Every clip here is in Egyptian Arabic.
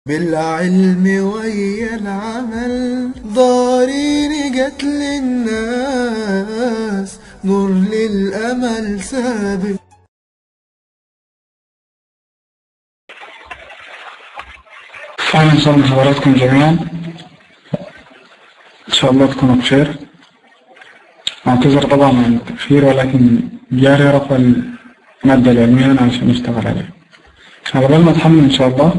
بالعلم ويا العمل ضارين جت للناس نور للأمل سابق أهلا وسهلا بحضراتكم جميعا إن شاء الله تكونوا بخير أعتذر طبعا عن التأخير ولكن جاري رفع المادة العلمية أنا عشان أشتغل عليها على بال ما أتحمل إن شاء الله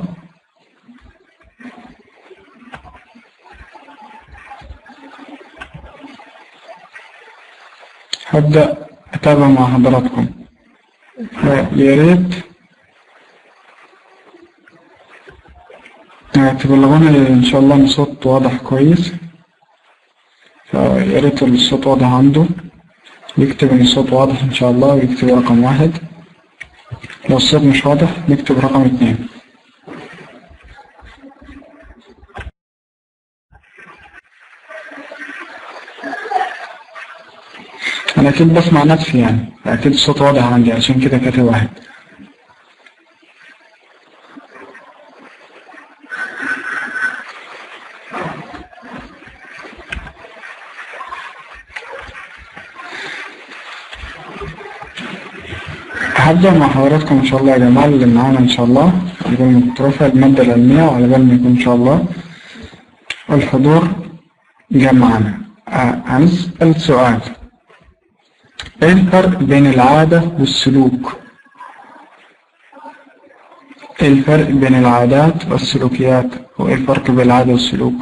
هبدأ أتابع مع حضراتكم يا ريت تبلغوني إن شاء الله إن الصوت واضح كويس فيا ريت الصوت واضح عنده يكتب إن الصوت واضح إن شاء الله ويكتب رقم واحد لو الصوت مش واضح نكتب رقم اتنين أنا أكيد بسمع نفسي يعني أكيد الصوت واضح عندي عشان كده كاتب واحد هبدأ مع حضراتكم إن شاء الله يا جماعة اللي معانا إن شاء الله على بال ما تترفع المادة العلمية وعلى بال ما يكون إن شاء الله الحضور جاء معانا هنسأل سؤال إيه الفرق بين العادة والسلوك؟ إيه الفرق بين العادات والسلوكيات؟ وإيه الفرق بين العادة والسلوك؟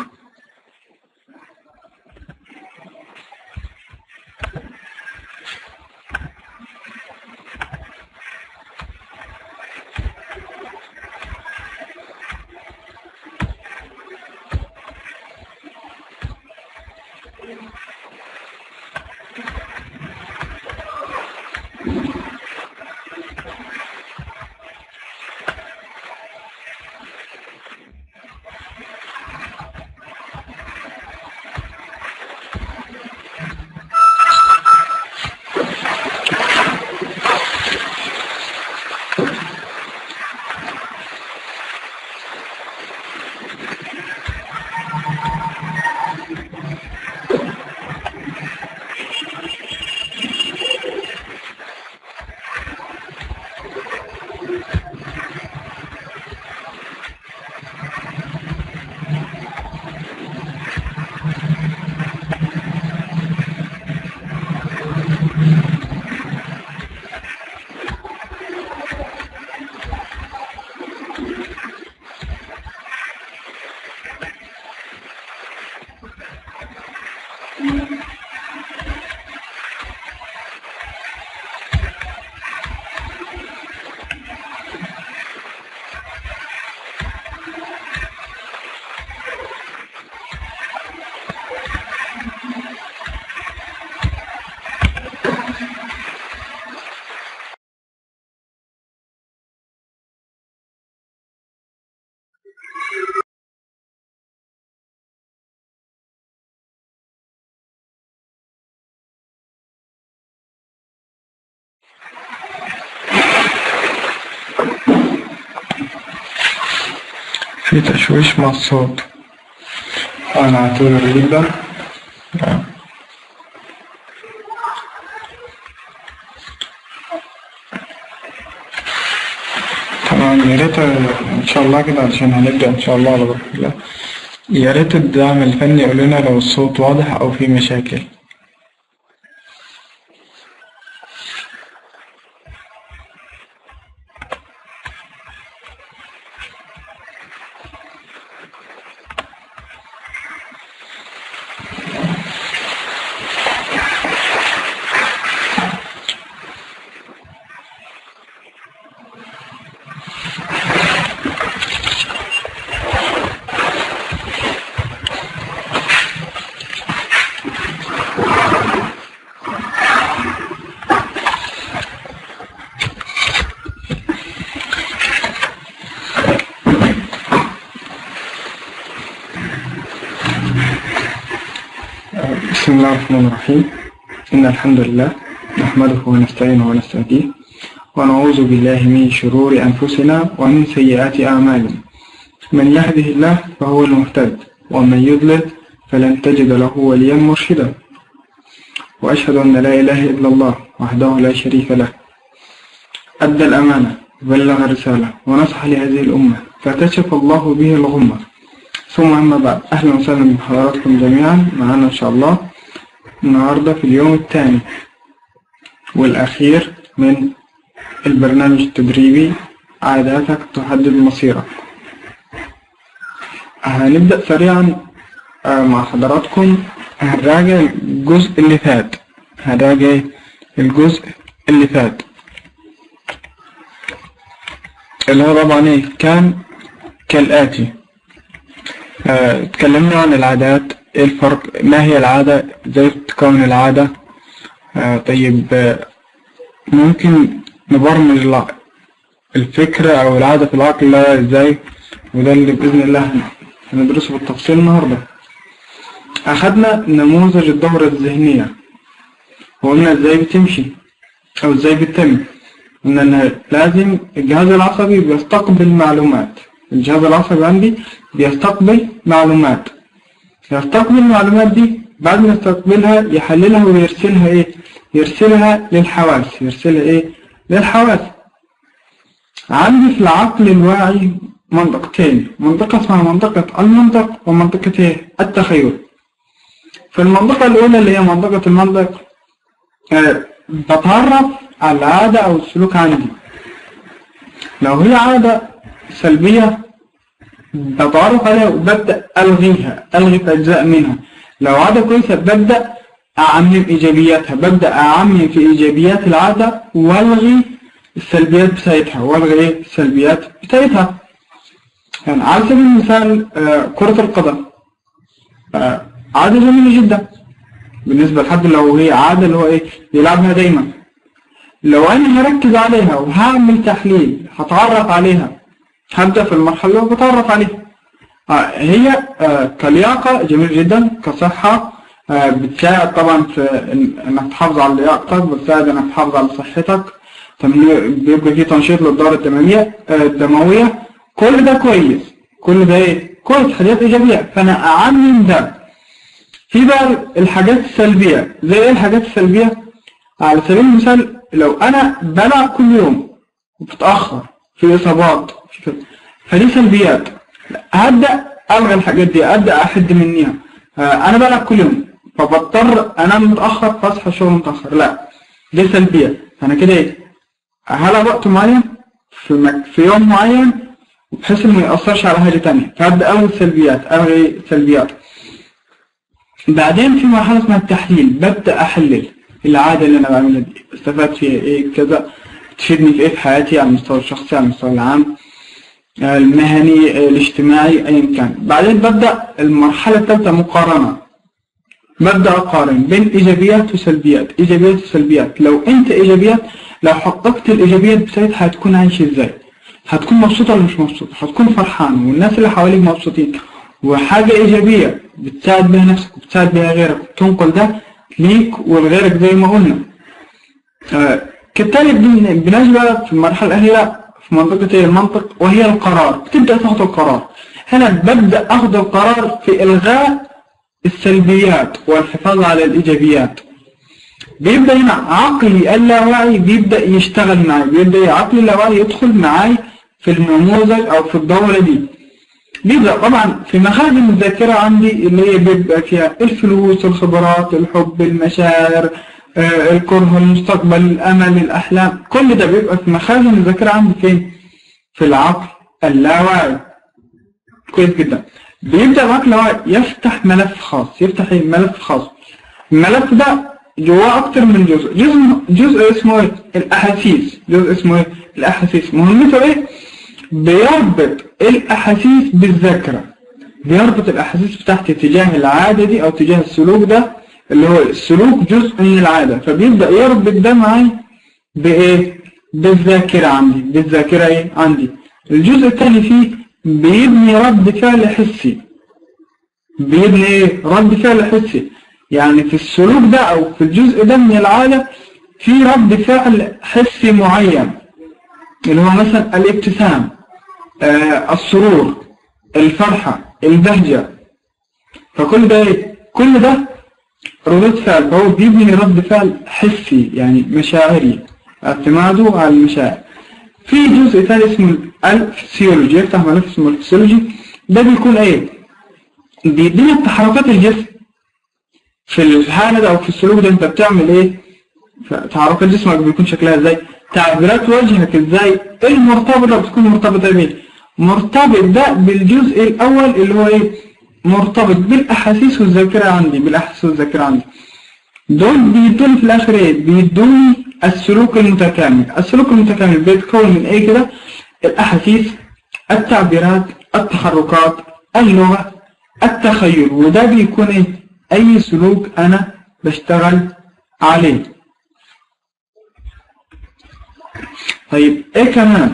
في تشويش مع الصوت أنا أعتذر جدا تمام يا ريت إن شاء الله كده عشان هنبدأ إن شاء الله على بركة الله يا ريت الدعم الفني يقول لنا لو الصوت واضح أو في مشاكل بسم الله الرحمن الرحيم إن الحمد لله نحمده ونستعينه ونستهديه ونعوذ بالله من شرور أنفسنا ومن سيئات أعمالنا من يهده الله فهو المهتد ومن يضلل فلن تجد له وليا مرشدا وأشهد أن لا إله إلا الله وحده لا شريك له أدى الأمانة وبلغ الرسالة ونصح لهذه الأمة فكشف الله به الغمة ثم أما بعد أهلا وسهلا بحضراتكم جميعا معنا إن شاء الله النهاردة في اليوم الثاني والأخير من البرنامج التدريبي عاداتك تحدد مصيرك هنبدأ سريعا آه، مع حضراتكم هنراجع الجزء اللي فات هنراجع الجزء اللي فات اللي هو طبعا ايه كان كالآتي آه، اتكلمنا عن العادات ايه الفرق ما هي العادة ازاي تكون العادة آه، طيب آه، ممكن نبرمج الع- الفكرة أو العادة في العقل ده ازاي وده اللي بإذن الله هندرسه بالتفصيل النهاردة أخدنا نموذج الدورة الذهنية وقلنا ازاي بتمشي أو ازاي بتتم قلنا إن لازم الجهاز العصبي بيستقبل معلومات الجهاز العصبي عندي بيستقبل معلومات يستقبل المعلومات دي بعد ما يستقبلها يحللها ويرسلها ايه يرسلها للحواس يرسلها ايه للحواس عندي في العقل الواعي منطقتين منطقة اسمها منطقة المنطق ومنطقة ايه التخيل في المنطقة الأولى اللي هي منطقة المنطق آه، بتعرف على العادة أو السلوك عندي لو هي عادة سلبية بتعرف عليها وببدأ ألغيها ألغي في أجزاء منها لو عادة كويسة ببدأ أعمم إيجابياتها ببدأ أعمم في إيجابيات العادة وألغي السلبيات بتاعتها وألغي إيه السلبيات بتاعتها يعني على سبيل المثال آه، كرة القدم آه، عادة جميلة جدا بالنسبة لحد لو هي عادة اللي هو إيه يلعبها دايما لو أنا هركز عليها وهعمل تحليل هتعرف عليها هبدأ في المرحلة اللي بتعرف عليها آه، هي آه، كلياقة جميل جدا كصحة آه، بتساعد طبعا في إن- انك تحافظ على لياقتك بتساعد انك تحافظ على صحتك تمني- بيبقى فيه تنشيط للدورة الدموية آه، الدموية كل ده كويس كل ده ايه كويس حاجات ايجابية فانا اعمم ده في بقى الحاجات السلبية زي ايه الحاجات السلبية على سبيل المثال لو انا بلعب كل يوم وبتأخر في اصابات في كده فدي سلبيات هبدأ الغي الحاجات دي ابدأ احد منيها آه، انا بلعب كل يوم فبضطر انام متأخر فاصحى الشغل متأخر لا دي سلبية فانا كده ايه هلعب وقت معين في, مك... في يوم معين بحيث انه ما يأثرش على حاجة تانية فابدأ الغي السلبيات الغي السلبيات بعدين في مرحلة اسمها التحليل ببدأ أحلل العادة اللي أنا بعملها دي استفدت فيها إيه كذا تفيدني في إيه في حياتي على المستوى الشخصي على المستوى العام آه، المهني آه، الاجتماعي أيا كان بعدين ببدأ المرحلة الثالثة مقارنة ببدأ أقارن بين إيجابيات وسلبيات إيجابيات وسلبيات لو أنت إيجابيات لو حققت الإيجابيات بتاعتها هتكون عايش إزاي هتكون مبسوط ولا مش مبسوط هتكون فرحان والناس اللي حواليك مبسوطين وحاجة إيجابية بتساعد بيها نفسك وبتساعد بيها غيرك وتنقل ده ليك ولغيرك زي ما قلنا آه، كالتالي بن- بنجي بقى في المرحلة الأخيرة في منطقة إيه؟ المنطق وهي القرار بتبدأ تاخد القرار هنا ببدأ أخذ القرار في إلغاء السلبيات والحفاظ على الإيجابيات بيبدأ هنا عقلي اللاواعي بيبدأ يشتغل معي بيبدأ عقلي اللاواعي يدخل معي في النموذج أو في الدورة دي بيبدأ طبعا في مخازن الذاكرة عندي اللي هي بيبقى فيها الفلوس الخبرات الحب المشاعر آه، الكره المستقبل الأمل الأحلام كل ده بيبقى في مخازن الذاكرة عندي فين؟ في العقل اللاواعي كويس جدا بيبدأ العقل اللاواعي يفتح ملف خاص يفتح إيه؟ ملف خاص الملف ده جواه أكتر من جزء جزء جزء اسمه إيه؟ الأحاسيس جزء اسمه إيه؟ الأحاسيس مهمته إيه؟ بيربط الأحاسيس بالذاكرة بيربط الأحاسيس بتاعتي تجاه العادة دي أو تجاه السلوك ده اللي هو السلوك جزء من العادة فبيبدأ يربط ده معي بإيه؟ بالذاكرة عندي بالذاكرة إيه؟ عندي الجزء الثاني فيه بيبني رد فعل حسي بيبني إيه؟ رد فعل حسي يعني في السلوك ده أو في الجزء ده من العادة في رد فعل حسي معين اللي هو مثلا الابتسام آه السرور الفرحة البهجة فكل ده إيه؟ كل ده ردود فعل فهو بيبني رد فعل حسي يعني مشاعري اعتماده على المشاعر في جزء ثاني اسمه الفسيولوجي يفتح ملف اسمه الفسيولوجي ده بيكون ايه بيدينا تحركات الجسم في الحالة ده او في السلوك ده انت بتعمل ايه تحركات جسمك بيكون شكلها ازاي تعبيرات وجهك ازاي ايه المرتبطة بتكون مرتبطة بيه مرتبط ده بالجزء الاول اللي هو ايه مرتبط بالاحاسيس والذاكرة عندي بالاحاسيس والذاكرة عندي دول بيدوني في الاخر ايه بيدوني السلوك المتكامل السلوك المتكامل بيتكون من ايه كده الاحاسيس التعبيرات التحركات اللغة التخيل وده بيكون ايه اي سلوك انا بشتغل عليه طيب ايه كمان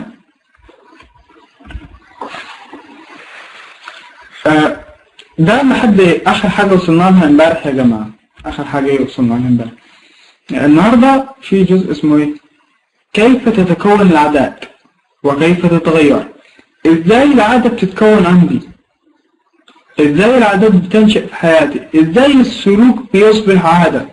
آه ده لحد اخر حاجة وصلنا لها امبارح يا جماعة اخر حاجة وصلنا لها امبارح النهاردة في جزء اسمه ايه كيف تتكون العادات وكيف تتغير ازاي العادة بتتكون عندي ازاي العادات بتنشأ في حياتي ازاي السلوك بيصبح عادة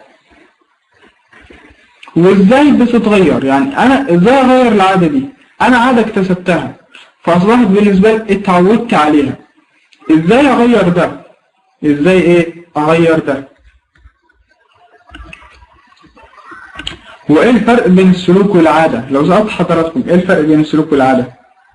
وازاي بتتغير يعني انا ازاي اغير العادة دي انا عادة اكتسبتها فاصبحت بالنسبة لي اتعودت عليها ازاي اغير ده ازاي ايه اغير ده وايه الفرق بين السلوك والعادة لو سألت حضراتكم ايه الفرق بين السلوك والعادة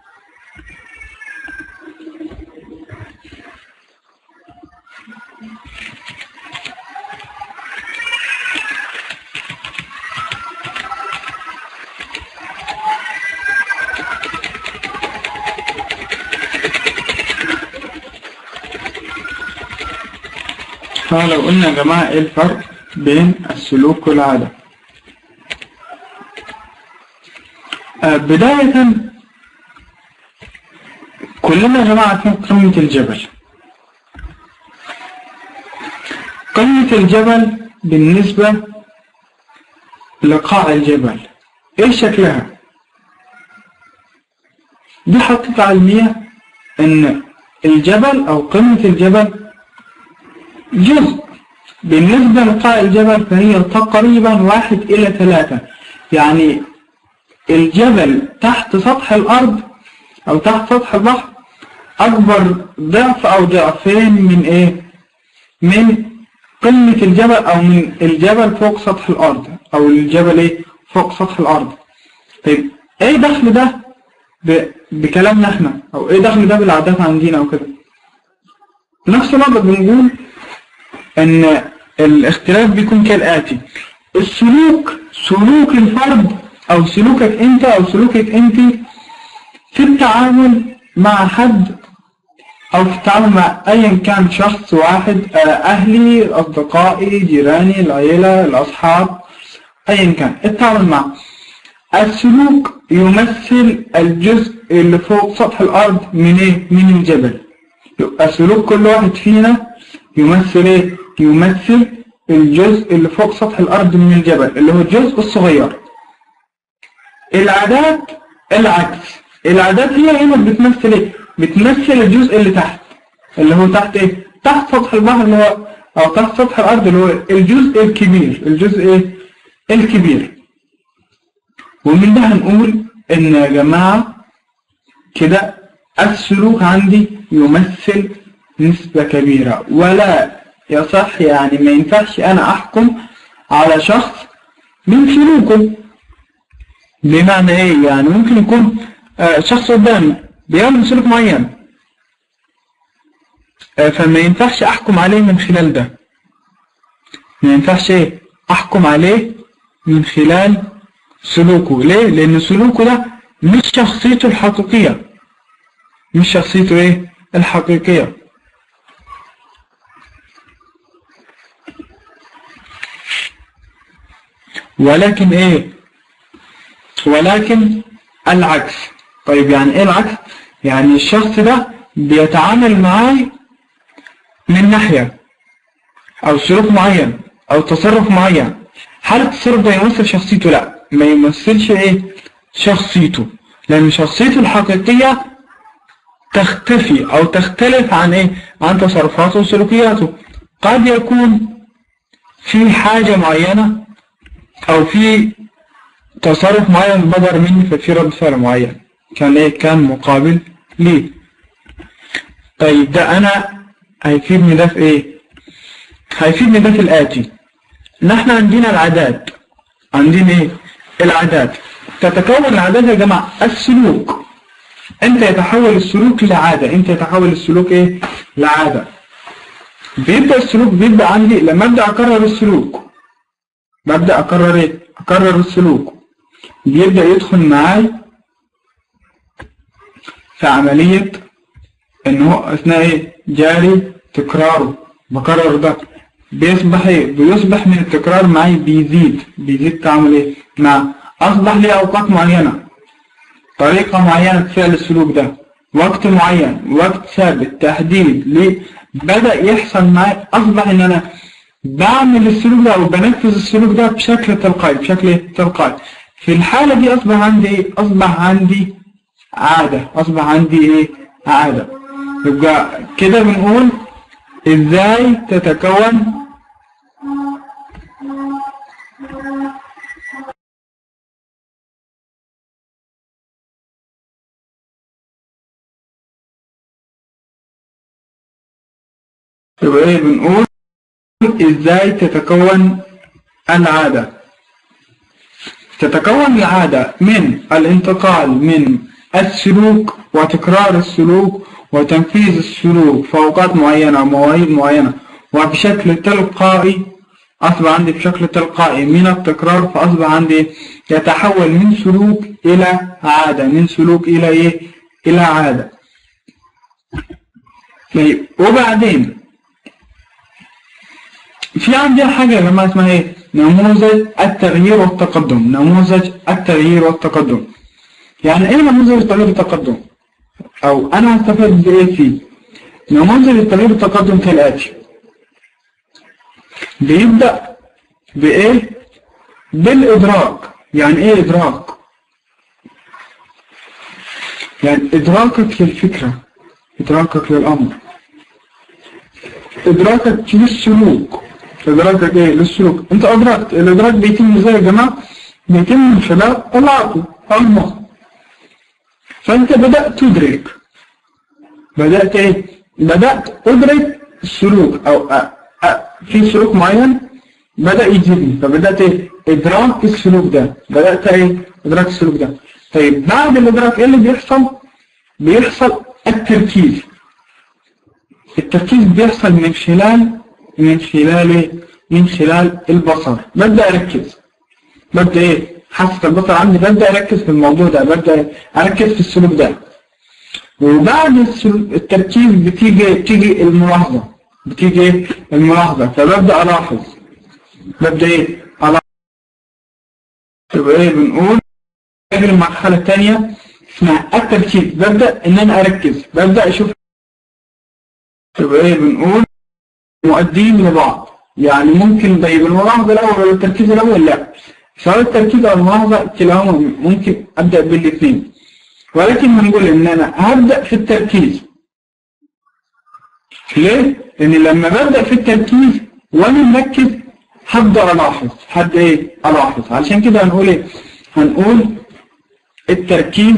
فلو قلنا يا جماعة ايه الفرق بين السلوك والعادة آه بداية كلنا يا جماعة عارفين قمة الجبل قمة الجبل بالنسبة لقاع الجبل ايه شكلها دي حقيقة علمية ان الجبل او قمة الجبل جزء بالنسبة لقاع الجبل فهي تقريبا واحد إلى ثلاثة يعني الجبل تحت سطح الأرض أو تحت سطح البحر أكبر ضعف أو ضعفين من إيه؟ من قمة الجبل أو من الجبل فوق سطح الأرض أو الجبل إيه؟ فوق سطح الأرض طيب إيه دخل ده بكلامنا إحنا أو إيه دخل ده بالعادات عندنا أو كده نفس الوقت بنقول ان الاختلاف بيكون كالآتي السلوك سلوك الفرد او سلوكك انت او سلوكك انت في التعامل مع حد او في التعامل مع ايا كان شخص واحد اهلي اصدقائي جيراني العيلة الاصحاب ايا كان التعامل معه السلوك يمثل الجزء اللي فوق سطح الارض من ايه من الجبل السلوك كل واحد فينا يمثل ايه يمثل الجزء اللي فوق سطح الارض من الجبل اللي هو الجزء الصغير العادات العكس العادات هي هنا بتمثل ايه بتمثل الجزء اللي تحت اللي هو تحت ايه تحت سطح البحر اللي هو او تحت سطح الارض اللي هو الجزء الكبير الجزء ايه الكبير ومن ده هنقول ان يا جماعة كده السلوك عندي يمثل نسبة كبيرة ولا يصح يعني ما ينفعش أنا أحكم على شخص من سلوكه بمعنى إيه يعني ممكن يكون شخص قدامي بيعمل سلوك معين فما ينفعش أحكم عليه من خلال ده ما ينفعش إيه أحكم عليه من خلال سلوكه ليه لأن سلوكه ده مش شخصيته الحقيقية مش شخصيته إيه الحقيقية ولكن ايه ولكن العكس طيب يعني ايه العكس يعني الشخص ده بيتعامل معاي من ناحية او سلوك معين او تصرف معين هل التصرف ده يمثل شخصيته لا ما يمثلش ايه شخصيته لان شخصيته الحقيقية تختفي أو تختلف عن إيه؟ عن تصرفاته وسلوكياته قد يكون في حاجة معينة أو في تصرف معين بدر مني ففي رد فعل معين كان إيه؟ كان مقابل ليه طيب ده أنا هيفيدني ده في إيه؟ هيفيدني ده في الآتي نحن عندنا العادات عندنا إيه؟ العادات تتكون العادات يا جماعة السلوك انت يتحول السلوك لعادة انت يتحول السلوك ايه لعادة بيبدأ السلوك بيبدأ عندي لما ابدأ اكرر السلوك ببدأ اكرر ايه اكرر السلوك بيبدأ يدخل معاي في عملية ان هو اثناء ايه جاري تكراره بكرر ده بيصبح ايه بيصبح من التكرار معي بيزيد بيزيد تعمل ايه مع اصبح لي اوقات معينة طريقة معينة في فعل السلوك ده وقت معين وقت ثابت تحديد ليه بدأ يحصل معي أصبح إن أنا بعمل السلوك ده أو بنفذ السلوك ده بشكل تلقائي بشكل تلقائي في الحالة دي أصبح عندي إيه؟ أصبح عندي عادة أصبح عندي إيه عادة يبقى كده بنقول إزاي تتكون يبقى ايه بنقول ازاي تتكون العادة تتكون العادة من الانتقال من السلوك وتكرار السلوك وتنفيذ السلوك في أوقات معينة ومواعيد معينة وبشكل تلقائي أصبح عندي بشكل تلقائي من التكرار فأصبح عندي يتحول من سلوك إلى عادة من سلوك إلى إيه؟ إلى عادة طيب وبعدين في عندنا حاجة يا جماعة اسمها ايه؟ نموذج التغيير والتقدم، نموذج التغيير والتقدم. يعني ايه نموذج التغيير والتقدم؟ أو أنا هستفاد بإيه فيه؟ نموذج التغيير والتقدم كالآتي. بيبدأ بإيه؟ بالإدراك، يعني إيه إدراك؟ يعني إدراكك للفكرة، إدراكك للأمر. إدراكك للسلوك إدراكك إيه للسلوك أنت أدركت الإدراك بيتم إزاي يا جماعة بيتم من خلال العقل أو المخ فأنت بدأت تدرك بدأت إيه بدأت أدرك السلوك أو أ... أ... في سلوك معين بدأ يجيبني فبدأت إيه إدراك السلوك ده بدأت إيه إدراك السلوك ده طيب بعد الإدراك إيه اللي بيحصل بيحصل التركيز التركيز بيحصل من خلال من خلال ايه؟ من خلال البصر ببدأ أركز ببدأ إيه حاسة البصر عندي ببدأ أركز في الموضوع ده ببدأ أركز في السلوك ده وبعد التركيز بتيجي تيجي الملاحظة بتيجي إيه الملاحظة فببدأ ألاحظ ببدأ إيه ألاحظ يبقى إيه بنقول المرحلة الثانية اسمها التركيز ببدأ إن أنا أركز ببدأ أشوف يبقى ايه بنقول مؤدين لبعض يعني ممكن طيب الملاحظة الأول ولا التركيز الأول لا سواء التركيز أو الملاحظة كلاهما ممكن أبدأ بالاثنين ولكن بنقول إن أنا هبدأ في التركيز ليه؟ لأن لما ببدأ في التركيز وأنا مركز هبدأ ألاحظ هبدأ إيه؟ ألاحظ علشان كده هنقول إيه؟ هنقول التركيز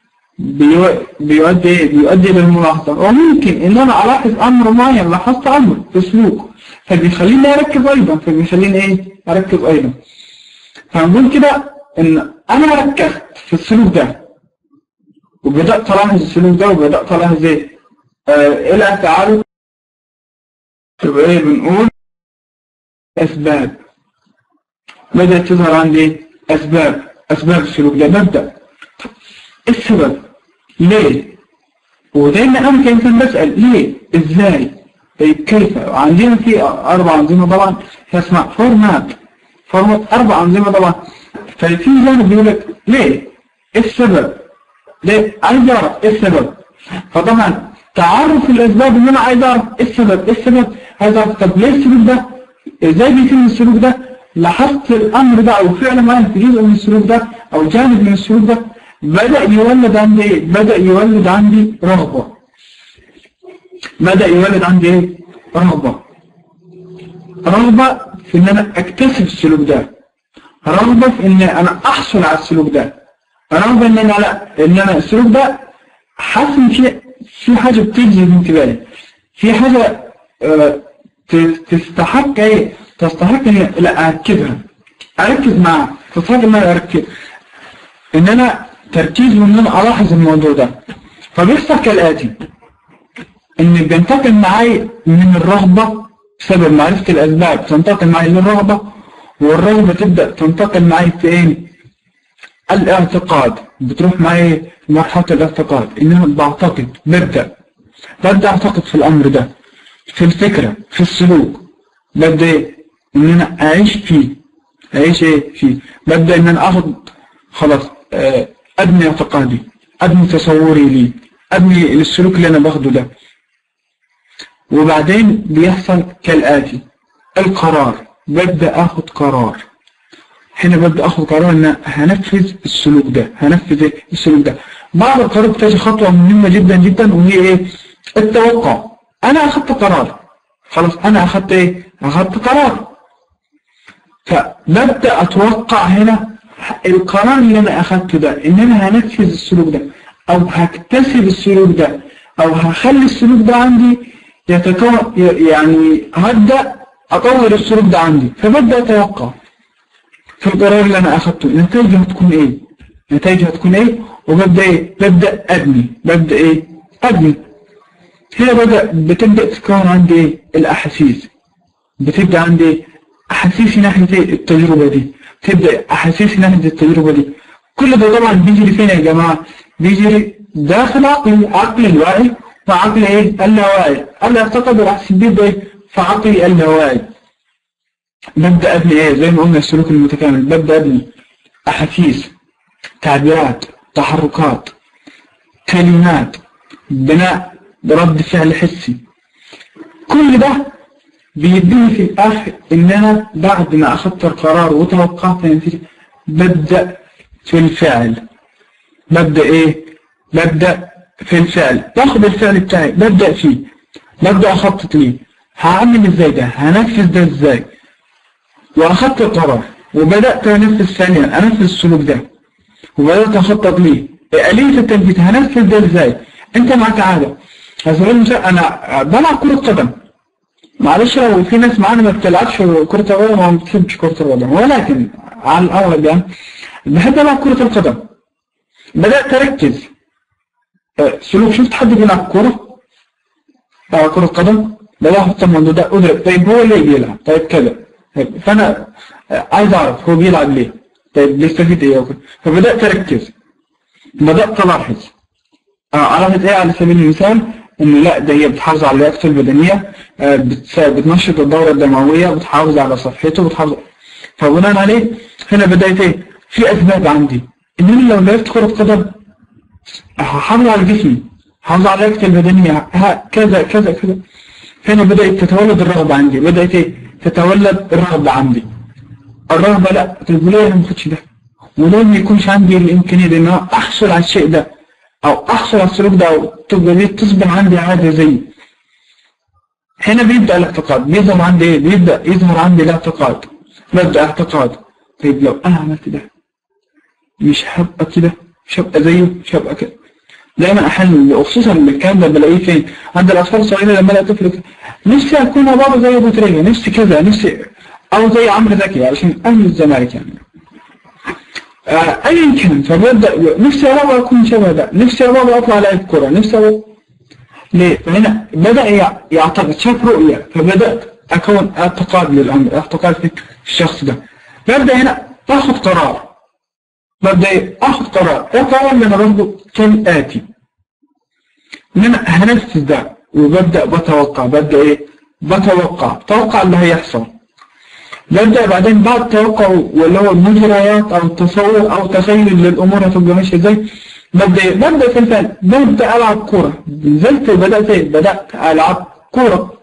بيؤدي ايه؟ بيؤدي للملاحظة وممكن ان انا الاحظ امر معين لاحظت امر في سلوك فبيخليني اركز ايضا فبيخليني ايه اركز ايضا فنقول كده ان انا ركزت في السلوك ده وبدأت الاحظ السلوك ده وبدأت الاحظ ايه آه الى افعاله يبقى ايه بنقول اسباب بدأت تظهر عندي اسباب اسباب السلوك ده ببدأ السبب ليه ودايما انا كإنسان بسأل ليه ازاي طيب كيف وعندنا في اربع انظمه طبعا هي اسمها فورمات فورمات اربع انظمه طبعا ففي جانب بيقول لك ليه ايه السبب ليه عايز اعرف ايه السبب فطبعا تعرف الاسباب ان انا عايز اعرف ايه السبب ايه السبب عايز اعرف طب ليه السلوك ده ازاي بيتم السلوك ده لاحظت الامر ده او فعل معين في جزء من السلوك ده او جانب من السلوك ده بدأ يولد عندي ايه؟ بدأ يولد عندي رغبة بدأ يولد عندي ايه رغبة رغبة في ان انا اكتسب السلوك ده رغبة في ان انا احصل على السلوك ده رغبة ان انا لا ان انا السلوك ده حاسس ان في في حاجة بتجذب انتباهي في حاجة آه، ت- تستحق ايه تستحق ان لا اركزها اركز معاها تستحق ان انا اركز ان انا تركيز وان انا الاحظ الموضوع ده فبيحصل كالاتي ان بينتقل معاي من الرغبة بسبب معرفة الاسباب تنتقل معاي للرغبة والرغبة تبدأ تنتقل معاي في ايه الاعتقاد بتروح معي مرحلة الاعتقاد ان انا بعتقد ببدأ ببدأ اعتقد في الامر ده في الفكرة في السلوك ببدأ ايه ان انا اعيش فيه اعيش ايه فيه ببدأ ان انا اخد خلاص آه، ابني اعتقادي ابني تصوري ليه ابني السلوك اللي انا باخده ده وبعدين بيحصل كالآتي القرار ببدأ اخد قرار هنا ببدأ اخد قرار ان هنفذ السلوك ده هنفذ إيه؟ السلوك ده بعد القرار بتاجي خطوة مهمة جدا جدا وهي ايه التوقع انا اخدت قرار خلاص انا اخدت ايه اخدت قرار فببدأ اتوقع هنا القرار اللي انا اخدته ده ان انا هنفذ السلوك ده او هكتسب السلوك ده او هخلي السلوك ده عندي يتكون يعني هبدأ اطور السلوك ده عندي فببدأ اتوقع في القرار اللي انا اخدته نتائجه هتكون ايه نتائجه هتكون ايه وببدأ ايه ببدأ ابني ببدأ ايه ابني هنا بدأ بتبدأ تتكون عندي ايه الاحاسيس بتبدأ عندي ايه احاسيسي ناحية ايه التجربة دي تبدأ احاسيسي ناحية التجربة دي كل ده طبعا بيجري فين يا جماعة بيجري داخل عقلي عقلي الواعي وعقلي ايه اللاواعي انا اعتقد الاحاسيس بيبدأ ايه في عقلي اللاواعي ببدأ ابني ايه زي ما قلنا السلوك المتكامل ببدأ ابني احاسيس تعبيرات تحركات كلمات بناء رد فعل حسي كل ده بيديني في الاخر ان انا بعد ما اخذت القرار وتوقعت النتيجة ببدأ في الفعل ببدأ ايه ببدأ في الفعل باخد الفعل بتاعي ببدأ فيه ببدأ اخطط ليه هعمل ازاي ده هنفذ ده ازاي واخدت القرار وبدأت انفذ ثانيا انفذ السلوك ده وبدأت اخطط ليه آلية التنفيذ هنفذ ده ازاي انت معاك عادة على سبيل المثال انا بلعب كرة قدم معلش لو في ناس معانا ما بتلعبش كرة القدم وما بتحبش كرة القدم ولكن على الأغلب يعني بحب ألعب كرة القدم بدأت أركز آه، سلوك شفت حد بيلعب كرة آه، كرة قدم بدأت أحط الموضوع ده أدرك طيب هو ليه بيلعب طيب كذا طيب فأنا آه، عايز أعرف هو بيلعب ليه طيب بيستفيد إيه وكده فبدأت أركز بدأت ألاحظ آه، ألاحظ إيه على سبيل المثال إن لا ده هي بتحافظ على لياقته البدنية آه، بتس- بتنشط الدورة الدموية بتحافظ على صحته بتحافظ فبناء عليه هنا بدأت إيه في أسباب عندي إن أنا لو لعبت كرة قدم هحافظ على جسمي هحافظ على لياقتي البدنية ها كذا كذا كذا هنا بدأت تتولد الرغبة عندي بدأت إيه تتولد الرغبة عندي الرغبة لا طيب ليه أنا ما باخدش ده وليه ما يكونش عندي الإمكانية دي إن أنا أحصل على الشيء ده أو أحصل على السلوك ده أو تبقى دي تصبح عندي عادة زي هنا بيبدأ الاعتقاد بيظهر عندي إيه بيبدأ يظهر عندي الاعتقاد ببدأ اعتقاد طيب لو أنا عملت ده مش هبقى كده مش هبقى زيه مش هبقى كده دايما احيانا وخصوصا الكلام ده بلاقيه فين عند الاطفال الصغيرين لما الاقي طفل نفسي اكون يا بابا زي ابو تريكه نفسي كذا نفسي او زي عمرو زكي علشان اهل الزمالك يعني آه، ايا كان فببدا نفسي يا بابا اكون شبه ده نفسي يا بابا اطلع لاعب كوره نفسي يا بابا ليه؟ هنا بدأ يع- يعتقد شاف رؤية فبدأت أكون اعتقاد للأمر اعتقاد في الشخص ده ببدأ هنا أخذ قرار ببدأ إيه؟ أخذ قرار القرار اللي أنا باخده كالآتي إن أنا هنفذ ده وببدأ بتوقع ببدأ إيه؟ بتوقع توقع اللي هيحصل ببدأ بعدين بعد التوقع واللي هو المجريات أو التصور أو تخيل للأمور هتبقى ماشية إزاي ببدأ إيه؟ ببدأ في الفعل ببدأ ألعب كورة نزلت بدأت إيه؟ بدأت ألعب كورة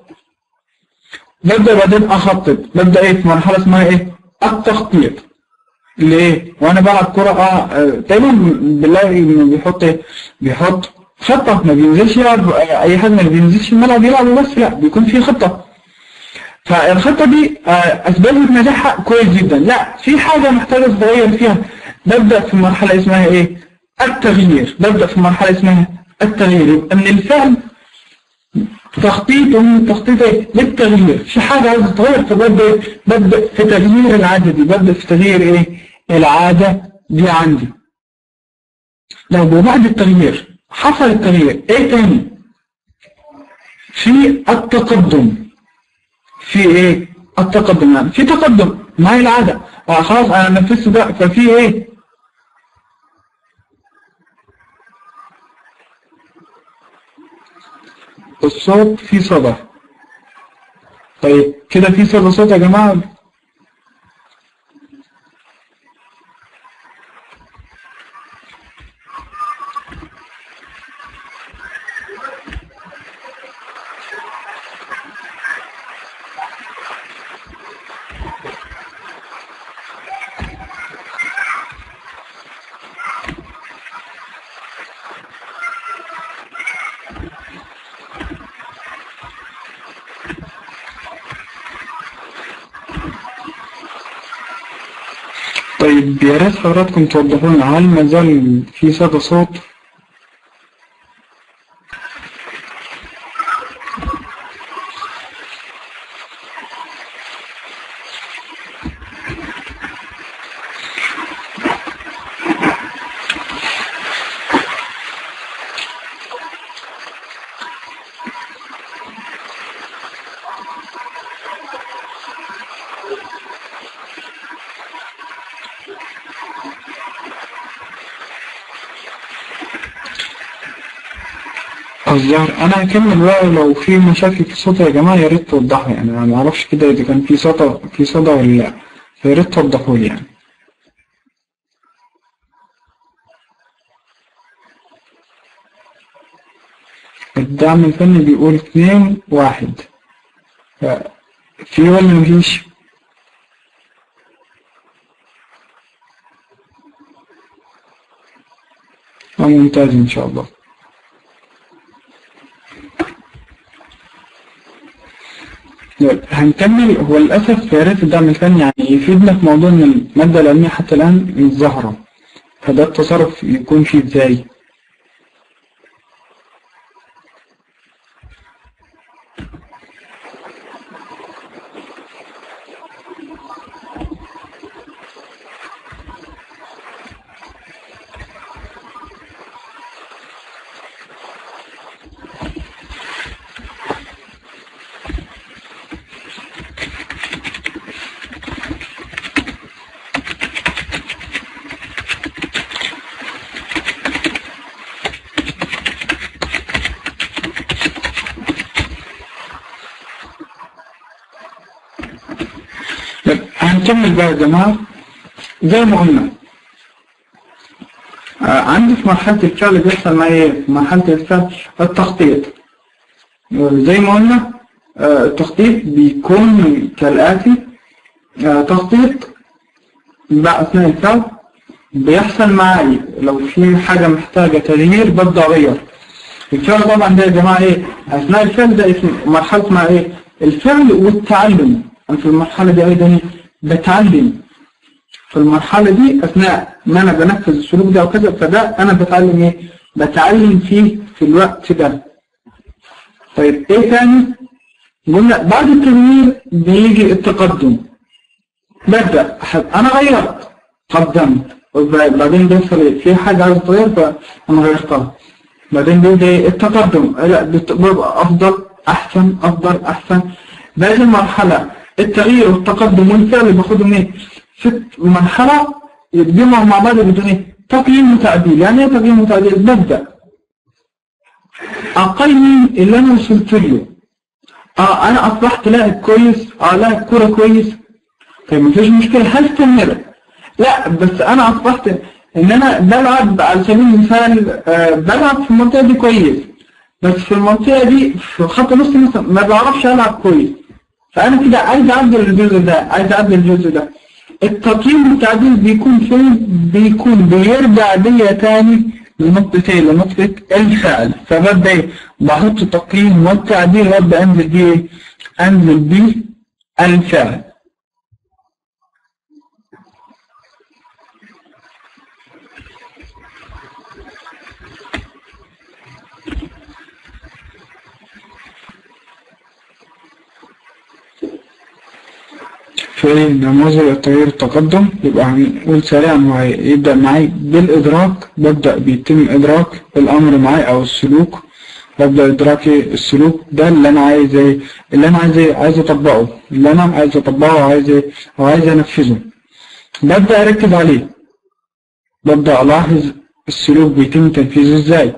ببدأ بعدين أخطط ببدأ إيه في مرحلة اسمها إيه التخطيط ليه وانا بلعب كرة اه آه، دايما بنلاقي انه بيحط ايه بيحط خطة ما بينزلش يلعب أي حد ما بينزلش الملعب يلعب بس لا بيكون في خطة فالخطة دي آه، أثبتت نجاحها كويس جدا لا في حاجة محتاجة تتغير فيها ببدأ في مرحلة اسمها إيه؟ التغيير ببدأ في مرحلة اسمها التغيير يبقى من الفعل تخطيط ومن تخطيط إيه؟ للتغيير في حاجة عايزة تتغير فببدأ إيه؟ ببدأ في تغيير العادة دي ببدأ في تغيير إيه؟ العادة دي عندي لو وبعد التغيير حصل التغيير ايه تاني في التقدم في ايه التقدم يعني في تقدم ما هي العادة آه خلاص انا نفذت ده ففي ايه الصوت في صدى طيب كده في صدى صوت يا جماعة طيب يا ريت حضراتكم توضحوا لنا هل ما زال في صدى صوت الظاهر انا هكمل بقى لو في مشاكل في الصوت يا جماعه يا ريت توضحوا يعني انا ما اعرفش كده اذا كان في صدى في صدى ولا لا فيا ريت توضحوا لي يعني الدعم الفني بيقول اتنين واحد ف- في ولا مفيش؟ آه، ممتاز ان شاء الله طيب، هنكمل هو للأسف يا ريت الدعم الفني يعني يفيدنا في موضوع إن المادة العلمية حتى الآن مش ظاهرة فده التصرف يكون فيه إزاي؟ طيب، هنكمل بقى يا جماعة زي ما قلنا آه، عندي في مرحلة الفعل بيحصل معايا ايه؟ في مرحلة الفعل التخطيط زي ما قلنا آه، التخطيط بيكون كالآتي آه، تخطيط بقى أثناء الفعل بيحصل معايا لو في حاجة محتاجة تغيير ببدأ أغير الفعل طبعا ده يا جماعة ايه أثناء الفعل ده اسم مرحلة مع ايه الفعل والتعلم أنا في المرحلة دي أيضا إيه؟ بتعلم في المرحلة دي أثناء ما أنا بنفذ السلوك ده وكذا فده أنا بتعلم إيه بتعلم فيه في الوقت ده طيب إيه تاني قلنا بعد التغيير بيجي التقدم ببدأ أحب أنا غيرت قدمت وبعدين بيحصل إيه في حاجة عايز تغير فأنا غيرتها بعدين بيجي إيه؟ التقدم لا بت- بيبقى أفضل أحسن أفضل أحسن باقي المرحلة التغيير والتقدم والفعل باخدهم إيه في مرحلة يتجمعوا مع بعض بدون إيه تقييم وتعديل يعني إيه تقييم وتعديل ببدأ أقيم اللي أنا وصلت له اه انا اصبحت لاعب كويس اه لاعب كوره كويس طيب مفيش مشكله هستمر لا بس انا اصبحت ان انا بلعب على سبيل المثال آه بلعب في المنطقه دي كويس بس في المنطقه دي في خط نص مثلا ما بعرفش العب كويس فانا كده عايز اعدل الجزء ده عايز اعدل الجزء ده التقييم والتعديل بيكون فين بيكون بيرجع بيا تاني لنقطة ايه لنقطة الفعل فببدأ ايه بحط تقييم والتعديل وابدأ انزل بيه ايه انزل بيه الفعل في نموذج التغيير التقدم يبقى هنقول سريعا ويبدأ معي بالإدراك ببدأ بيتم إدراك الأمر معي أو السلوك ببدأ إدراك السلوك ده اللي أنا عايز إيه اللي أنا عايز إيه عايز أطبقه اللي أنا عايز أطبقه وعايز إيه وعايز أنفذه ببدأ أركز عليه ببدأ ألاحظ السلوك بيتم تنفيذه إزاي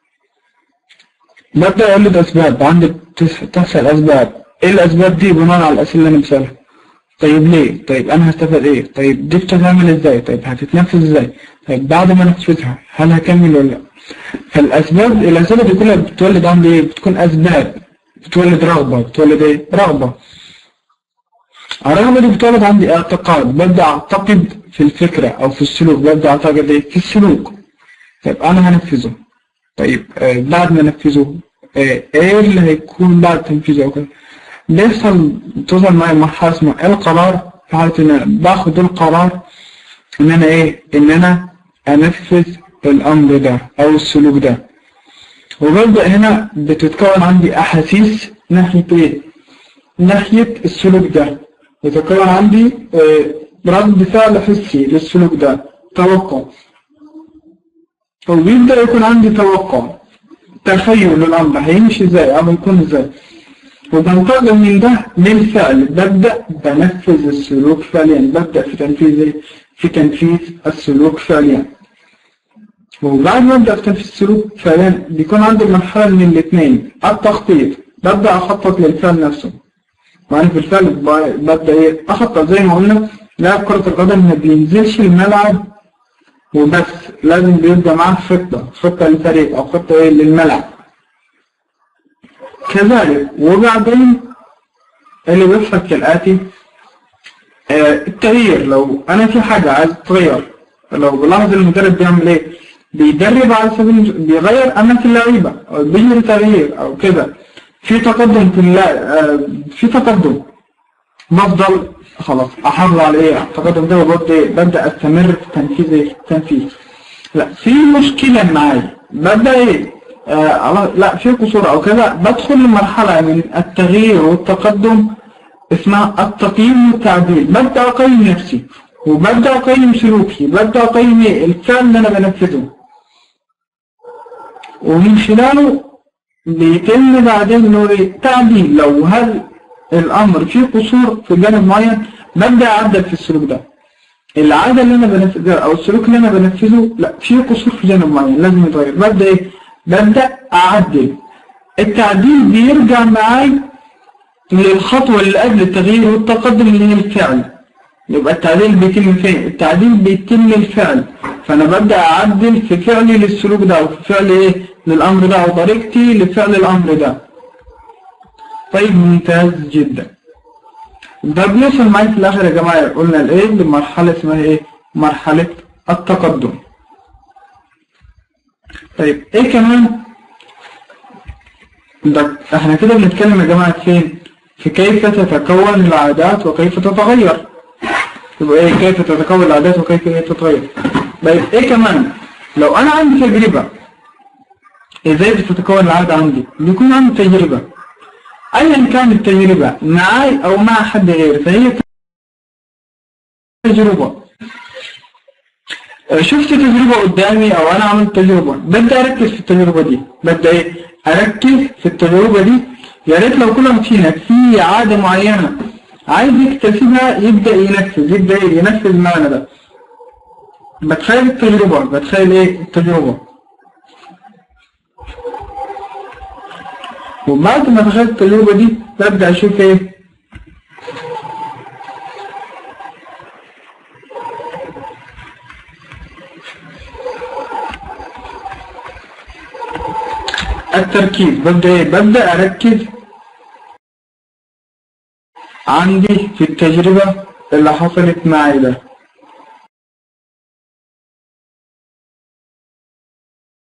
ببدأ أولد أسباب عندي تحصل أسباب إيه الأسباب دي بناء على الأسئلة اللي أنا بسألها طيب ليه؟ طيب أنا هستفاد إيه؟ طيب دي بتتعمل إزاي؟ طيب هتتنفذ إزاي؟ طيب بعد ما أنفذها هل هكمل ولا لأ؟ فالأسباب الأسئلة دي كلها بتولد عندي إيه؟ بتكون أسباب بتولد رغبة بتولد إيه؟ رغبة الرغبة دي بتولد عندي اعتقاد ببدأ أعتقد في الفكرة أو في السلوك ببدأ أعتقد إيه؟ في السلوك طيب أنا هنفذه طيب آه بعد ما أنفذه آه إيه اللي هيكون بعد تنفيذه أو كده؟ بيحصل توصل معي مرحلة اسمها القرار في حالة إن أنا باخد القرار إن أنا إيه؟ إن أنا أنفذ الأمر ده أو السلوك ده وببدأ هنا بتتكون عندي أحاسيس ناحية إيه؟ ناحية السلوك ده بتتكون عندي آه رد فعل حسي للسلوك ده توقع وبيبدأ يكون عندي توقع تخيل للأمر هيمشي إزاي أو هيكون إزاي وبنتقل من ده للفعل ببدأ بنفذ السلوك فعليا ببدأ في تنفيذ في تنفيذ السلوك فعليا وبعد ما أبدأ في تنفيذ السلوك فعليا بيكون عندي مرحلة من الاثنين التخطيط ببدأ أخطط للفعل نفسه معنى في الفعل ببدأ إيه أخطط زي ما قلنا لاعب كرة القدم ما بينزلش الملعب وبس لازم بيبقى معاه خطة خطة للفريق أو خطة إيه للملعب كذلك وبعدين اللي بيحصل كالآتي آه التغيير لو أنا في حاجة عايز تتغير لو بلاحظ المدرب بيعمل إيه بيدرب على سبيل بيغير أماكن اللعيبة أو بيجري تغيير أو كده في تقدم في آه في تقدم بفضل خلاص أحافظ على إيه التقدم ده وببدأ إيه ببدأ أستمر في تنفيذ إيه تنفيذ لا في مشكلة معايا ببدأ إيه آه لا في قصور او كذا بدخل لمرحلة من التغيير والتقدم اسمها التقييم والتعديل ببدأ اقيم نفسي وببدأ اقيم سلوكي ببدأ اقيم الفعل اللي انا بنفذه ومن خلاله بيتم بعدين انه تعديل لو هل الامر فيه قصور في جانب معين ببدأ اعدل في السلوك ده العادة اللي انا بنفذها او السلوك اللي انا بنفذه لا فيه قصور في جانب معين لازم يتغير ببدأ ايه ببدأ أعدل التعديل بيرجع معاي للخطوة اللي قبل التغيير والتقدم اللي هي الفعل يبقى التعديل بيتم فين؟ التعديل بيتم الفعل فأنا ببدأ أعدل في فعلي للسلوك ده وفي فعل إيه؟ للأمر ده وطريقتي لفعل الأمر ده طيب ممتاز جدا ده بنوصل معايا في الآخر يا جماعة قلنا الإيه؟ لمرحلة اسمها إيه؟ مرحلة التقدم طيب ايه كمان ده احنا كده بنتكلم يا جماعة فين في كيف تتكون العادات وكيف تتغير يبقى ايه كيف تتكون العادات وكيف تتغير طيب ايه كمان لو انا عندي تجربة ازاي بتتكون العادة عندي بيكون عندي تجربة ايا كانت التجربة معاي او مع حد غيري فهي تجربة شفت تجربة قدامي او انا عملت تجربة ببدأ اركز في التجربة دي ببدأ ايه اركز في التجربة دي يا ريت لو كل واحد فينا في عادة معينة عايز يكتسبها يبدأ ينفذ يبدأ ينفذ المعنى ده بتخيل التجربة بتخيل ايه التجربة وبعد ما اتخيل التجربة دي ببدأ اشوف ايه التركيز ببدأ ايه ببدأ اركز عندي في التجربة اللي حصلت معي ده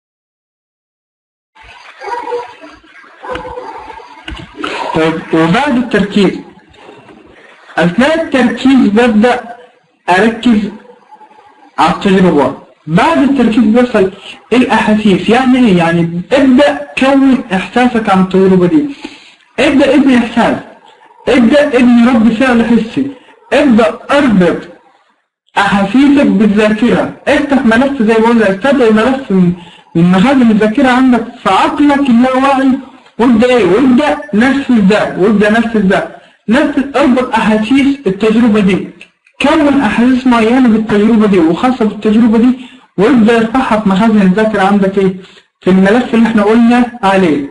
وبعد التركيز أثناء التركيز ببدأ أركز على التجربة بعد التركيز بيحصل الأحاسيس يعني إيه؟ يعني ابدأ كون إحساسك عن التجربة دي ابدأ ابني إحساس ابدأ ابني رد فعل حسي ابدأ اربط أحاسيسك بالذاكرة افتح ملف زي ما قلنا استدعي ملف من من مخازن الذاكرة عندك في عقلك اللاواعي وابدأ ايه وابدأ نفذ ده وابدأ نفذ ده نفذ اربط أحاسيس التجربة دي كون أحاسيس معينة بالتجربة دي وخاصة بالتجربة دي وابدأ ارفعها في مخازن الذاكرة عندك ايه في الملف اللي احنا قلنا عليه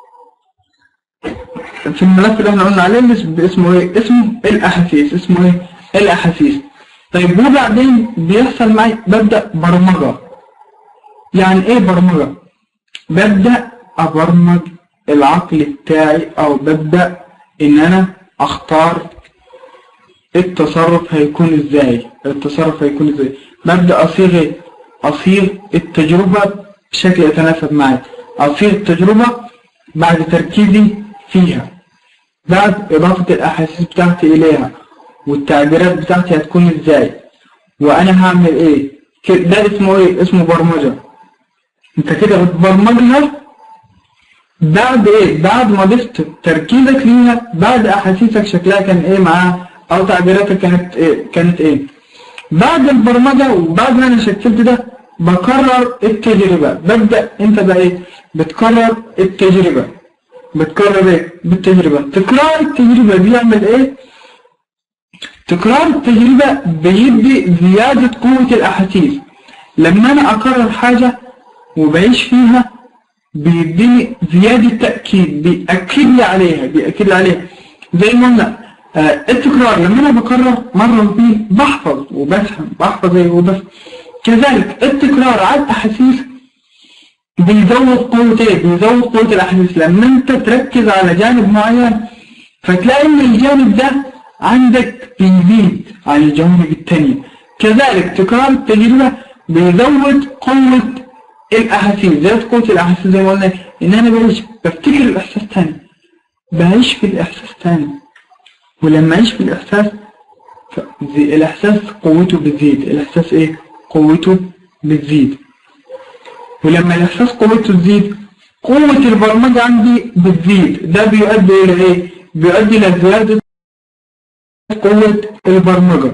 في الملف اللي احنا قلنا عليه اللي اسم- اسمه ايه اسمه الأحاسيس اسمه ايه الأحاسيس طيب وبعدين بيحصل معي ببدأ برمجة يعني ايه برمجة ببدأ أبرمج العقل بتاعي أو ببدأ إن أنا أختار التصرف هيكون إزاي التصرف هيكون إزاي ببدأ أصيغ إيه؟ أصيغ التجربة بشكل يتناسب معي أصيغ التجربة بعد تركيزي فيها بعد إضافة الأحاسيس بتاعتي إليها والتعبيرات بتاعتي هتكون إزاي وأنا هعمل إيه كده- ده اسمه إيه اسمه برمجة أنت كده بتبرمجها بعد ايه بعد ما ضفت تركيزك ليها بعد احاسيسك شكلها كان ايه معاها او تعبيراتك كانت ايه كانت ايه بعد البرمجة وبعد ما انا شكلت ده بكرر التجربة ببدأ انت بقى ايه بتكرر التجربة بتكرر ايه بالتجربة تكرار التجربة بيعمل ايه تكرار التجربة بيدي زيادة قوة الأحاسيس لما أنا أكرر حاجة وبعيش فيها بيديني زيادة تأكيد بيأكد لي عليها بيأكد لي عليها زي ما قلنا آه التكرار لما أنا بكرر مرة واثنين بحفظ وبفهم بحفظ إيه وبفهم كذلك التكرار على الأحاسيس بيزود قوة إيه؟ بيزود قوة الأحاسيس لما أنت تركز على جانب معين فتلاقي إن الجانب ده عندك بيزيد عن الجوانب التانية كذلك تكرار التجربة بيزود قوة الأحاسيس زيادة قوة الأحاسيس زي ما قلنا إن أنا بعيش بفتكر الإحساس تاني بعيش في الإحساس تاني ولما أعيش في الإحساس ف- زي- الإحساس قوته بتزيد الإحساس إيه؟ قوته بتزيد ولما الإحساس قوته تزيد قوة البرمجة عندي بتزيد ده بيؤدي إلى إيه؟ بيؤدي إلى زيادة قوة البرمجة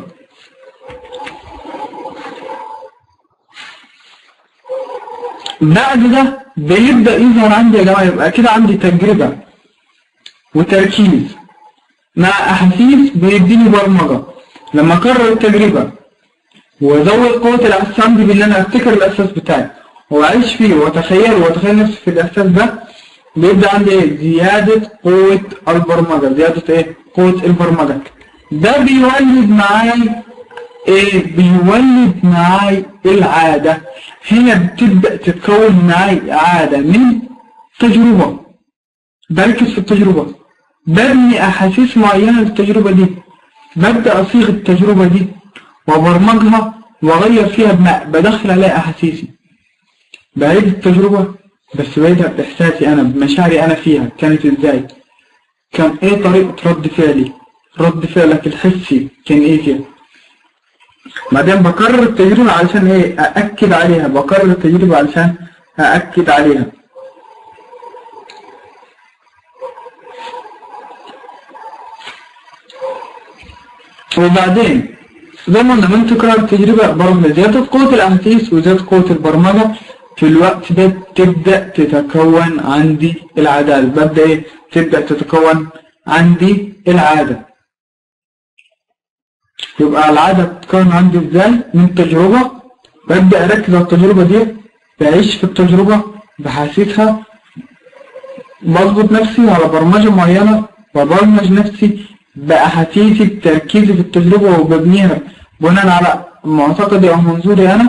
بعد ده بيبدأ يظهر عندي يا جماعة يبقى كده عندي تجربة وتركيز مع أحاسيس بيديني برمجة لما أكرر التجربة وأزود قوة الإحساس عندي بإن أنا أفتكر الإحساس بتاعي وأعيش فيه وأتخيل وأتخيل نفسي في الإحساس ده بيبدأ عندي إيه؟ زيادة قوة البرمجة زيادة إيه؟ قوة البرمجة ده بيولد معاي إيه بيولد معاي العادة هنا بتبدأ تتكون معاي عادة من تجربة بركز في التجربة ببني أحاسيس معينة للتجربة دي ببدأ أصيغ التجربة دي وبرمجها وأغير فيها بناء بدخل عليها أحاسيسي بعيد التجربة بس بعيدها بإحساسي أنا بمشاعري أنا فيها كانت إزاي كان إيه طريقة رد فعلي رد فعلك الحسي كان إيه فيها بعدين بكرر التجربة علشان ايه أأكد عليها بكرر التجربة علشان أأكد عليها وبعدين زي ما قلنا من تكرار التجربة برضه زيادة قوة الأحاسيس وزيادة قوة البرمجة في الوقت ده تبدأ تتكون عندي العادات ببدأ ايه تبدأ تتكون عندي العادة يبقى العادة بتتكون عندي ازاي من تجربة ببدأ أركز على التجربة دي بعيش في التجربة بحاسسها بظبط نفسي على برمجة معينة وبرمج نفسي بأحاسيسي بتركيزي في التجربة وببنيها بناء على معتقدي أو منظوري أنا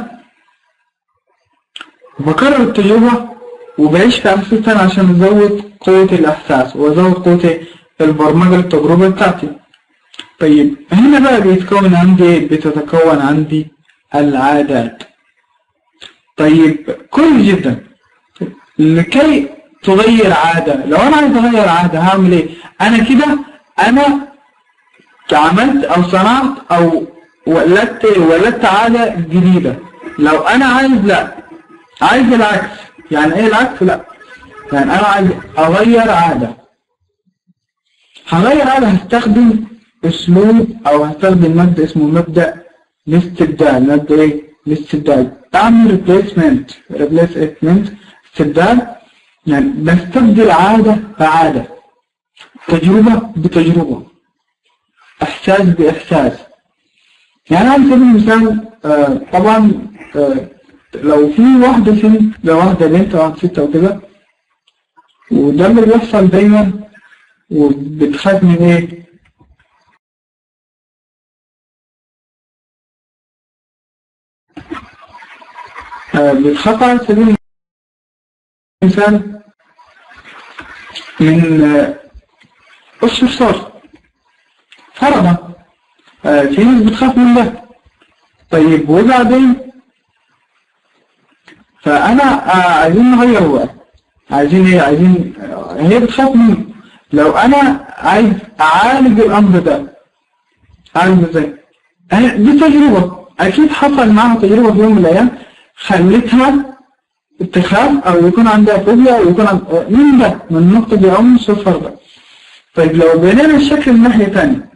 بكرر التجربة وبعيش في أحاسيس تانية عشان أزود قوة الإحساس وأزود قوة البرمجة للتجربة بتاعتي طيب هنا بقى بيتكون عندي بتتكون عندي العادات طيب كويس جدا لكي تغير عادة لو أنا عايز أغير عادة هعمل إيه؟ انا كده انا عملت او صنعت او ولدت ولدت عادة جديدة لو انا عايز لا عايز العكس يعني ايه العكس لا يعني انا عايز اغير عادة هغير عادة هستخدم اسلوب او هستخدم مبدأ اسمه مبدأ الاستبدال مبدأ ايه الاستبدال اعمل ريبليسمنت ريبليسمنت استبدال يعني بستبدل عادة بعادة تجربة بتجربة احساس باحساس يعني على سبيل المثال آه طبعا آه لو في واحدة سن لو واحدة بنت واحدة ستة وكده وده اللي بيحصل دايما وبتخاف من ايه آه بتخاف على سبيل المثال من آه قش الصوت فرضا آه في ناس بتخاف من ده طيب وبعدين فأنا آه عايزين نغير بقى عايزين ايه عايزين آه هي بتخاف منه لو أنا عايز أعالج الأمر ده أعالج ازاي؟ دي تجربة أكيد حصل معاها تجربة في يوم من الأيام خلتها تخاف أو يكون عندها فوبيا أو يكون عند... من ده من النقطة دي أو من الصفر ده طيب لو بنينا الشكل من ناحية تانية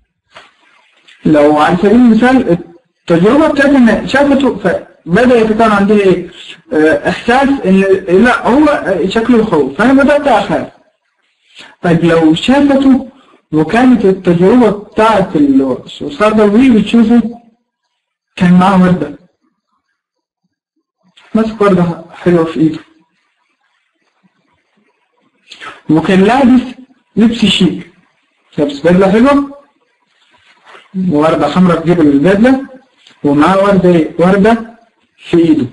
لو على سبيل المثال التجربة بتاعت ان شافته فبدأ يتكون عندي ايه اه احساس ان لا هو شكله يخوف فانا بدأت اخاف طيب لو شافته وكانت التجربة بتاعت الصرصار ده وهي بتشوفه كان معاه وردة ماسك وردة حلوة في ايده وكان لابس لبس شيك لابس بدلة حلوة ووردة حمراء في جيب البدلة ومعاه وردة وردة في ايده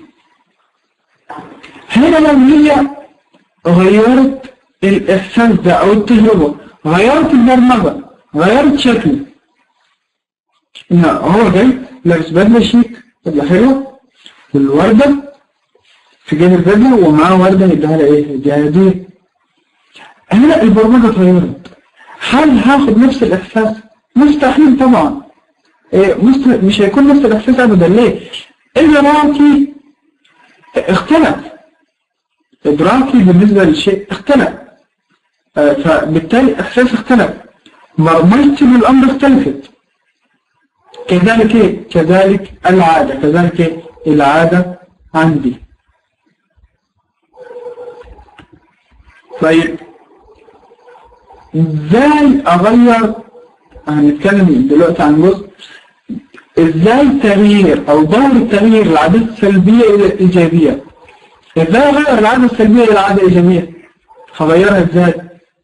هنا لو هي غيرت الإحساس ده أو التجربة غيرت البرمجة غيرت شكله إن هو جاي لابس بدلة شيك بدلة حلوة والوردة في جيب البدلة ومعاه وردة يديها لها إيه؟ يديها هدية هنا البرمجة اتغيرت هل هاخد نفس الإحساس؟ مستحيل طبعا إيه مست... مش هيكون نفس الإحساس أبدا ليه؟ إدراكي اختلف إدراكي بالنسبة للشيء اختلف آه فبالتالي إحساس اختلف برمجتي بالأمر اختلفت كذلك إيه؟ كذلك العادة كذلك إيه؟ العادة عندي طيب ازاي اغير هنتكلم دلوقتي عن جزء ازاي تغيير او دور التغيير العادات السلبية الى الايجابية ازاي اغير العادة السلبية الى عادة ايجابية هغيرها ازاي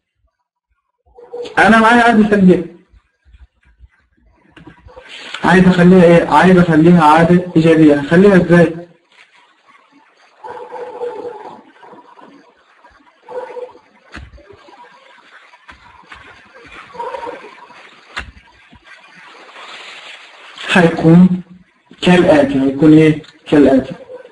انا معايا عادة سلبية عايز اخليها ايه عايز اخليها عادة ايجابية هخليها ازاي هيكون كالآتي هيكون ايه كالآتي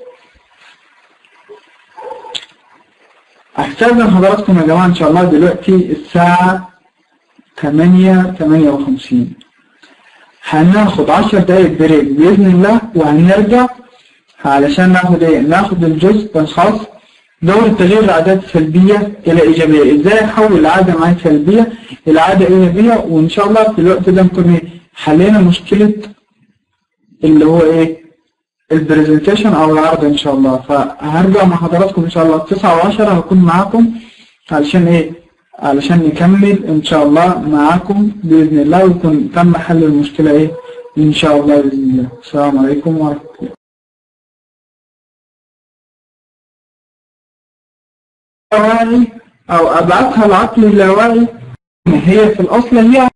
هستاذن حضراتكم يا جماعة ان شاء الله دلوقتي الساعة 8 58 هناخد 10 دقايق بريك بإذن الله وهنرجع علشان ناخد ايه ناخد الجزء الخاص دور تغيير العادات السلبية إلى إيجابية إزاي أحول العادة معي سلبية إلى عادة إيجابية وإن شاء الله في الوقت ده نكون ايه حلينا مشكلة اللي هو ايه البرزنتيشن او العرض ان شاء الله فهرجع مع حضراتكم ان شاء الله 9 و10 هكون معاكم علشان ايه علشان نكمل ان شاء الله معاكم باذن الله ويكون تم حل المشكله ايه ان شاء الله باذن الله السلام عليكم ورحمه الله او ابعثها العقل اللاواعي هي في الاصل هي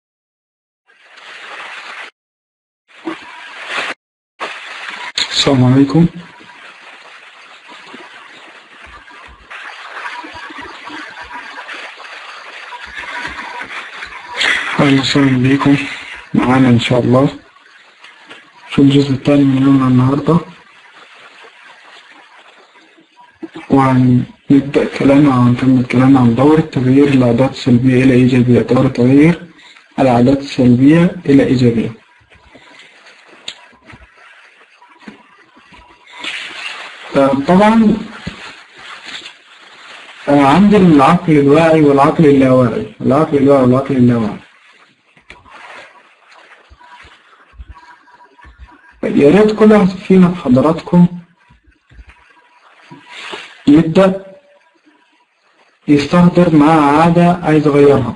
السلام عليكم أهلا وسهلا بيكم معانا إن شاء الله في الجزء الثاني من يومنا النهاردة وهنبدأ كلامنا عن نكمل كلامنا عن دورة تغيير العادات السلبية إلى إيجابية دورة تغيير العادات السلبية إلى إيجابية آه، طبعا آه، عندي العقل الواعي والعقل اللاواعي العقل الواعي والعقل اللاواعي يا ريت كل واحد فينا في حضراتكم يبدأ يستحضر معاه عادة عايز يغيرها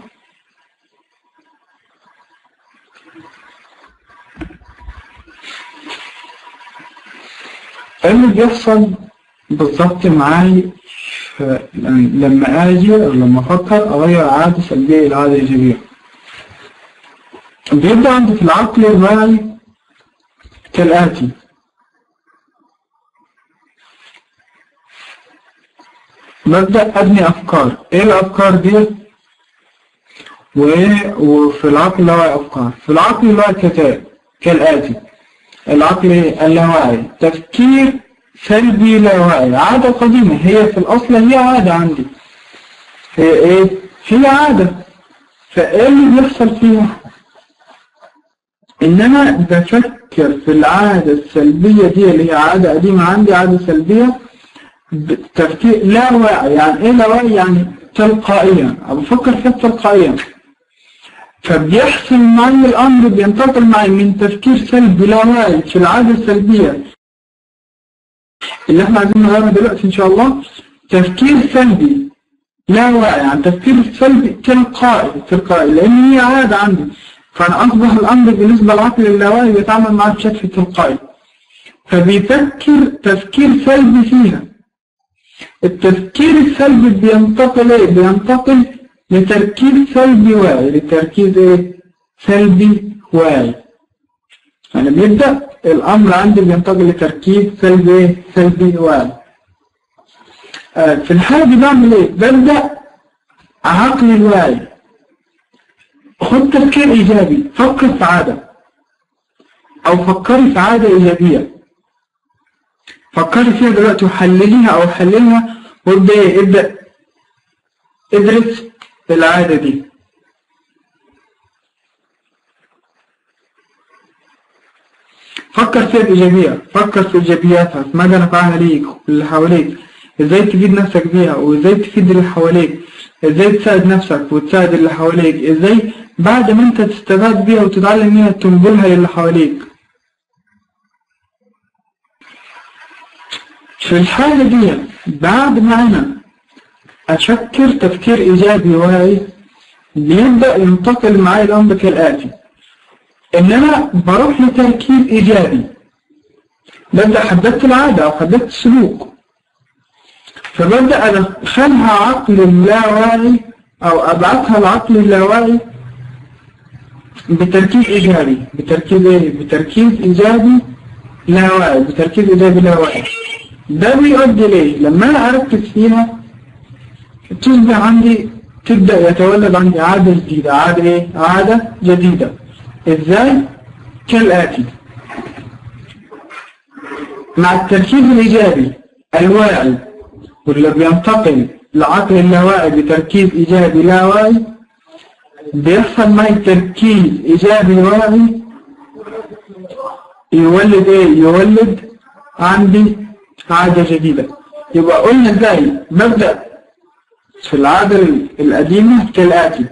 إيه اللي بيحصل بالظبط معاي ف- لما اجي أو لما افكر اغير عادة سلبية الى عادة ايجابية بيبدأ عندي في العقل الواعي كالآتي ببدأ أبني أفكار إيه الأفكار دي؟ وإيه وفي العقل اللاواعي أفكار في العقل اللاواعي كتاب كالآتي العقل اللاواعي تفكير سلبي لاواعي عادة قديمة هي في الأصل هي عادة عندي هي إيه؟ هي عادة فإيه اللي بيحصل فيها؟ إن أنا بفكر في العادة السلبية دي اللي هي عادة قديمة عندي عادة سلبية بتفكير لا واعي يعني إيه لا واعي يعني تلقائيا أو بفكر فيها تلقائيا فبيحصل معي الأمر بينتقل معي من تفكير سلبي لا واعي في العادة السلبية اللي احنا عايزين نغيرها دلوقتي إن شاء الله تفكير سلبي لا واعي يعني تفكير سلبي تلقائي تلقائي لأن هي عادة عندي فأنا أصبح الأمر بالنسبة للعقل اللاواعي بيتعامل معاه بشكل تلقائي فبيفكر تفكير سلبي فيها التفكير السلبي بينتقل ايه؟ بينتقل لتركيز سلبي واعي لتركيز ايه؟ سلبي واعي يعني بيبدأ الأمر عندي بينتقل لتركيز سلبي ايه؟ سلبي واعي آه في الحالة دي بعمل ايه؟ ببدأ عقل الواعي خد تفكير إيجابي فكر في عادة أو فكري في عادة إيجابية فكري فيها دلوقتي وحلليها أو حللها وابدأ إيه؟ ابدأ ادرس العادة دي فكر فيها بإيجابية فكر في إيجابياتها في مدى نفعها ليك واللي حواليك إزاي تفيد نفسك بيها وإزاي تفيد اللي حواليك إزاي تساعد نفسك وتساعد اللي حواليك إزاي بعد ما أنت تستفاد بيها وتتعلم منها تنقلها للي حواليك في الحالة دي بعد ما أنا أفكر تفكير إيجابي واعي بيبدأ ينتقل معي الأمر كالآتي إن أنا بروح لتركيب إيجابي ببدأ حددت العادة أو حددت السلوك فببدأ أدخلها عقل اللاواعي أو أبعثها العقل اللاواعي بتركيز إيجابي بتركيز إيه؟ بتركيز إيجابي لاواعي بتركيز إيجابي لاواعي ده بيؤدي ليه؟ لما أنا أركز فيها تصبح عندي تبدأ يتولد عندي عادة جديدة عادة إيه؟ عادة جديدة إزاي؟ كالآتي مع التركيز الإيجابي الواعي واللي بينتقل لعقل اللاواعي بتركيز إيجابي لا واعي بيحصل معي تركيز إيجابي واعي يولد إيه؟ يولد عندي عادة جديدة يبقى قلنا إزاي ببدأ في العادة القديمة كالآتي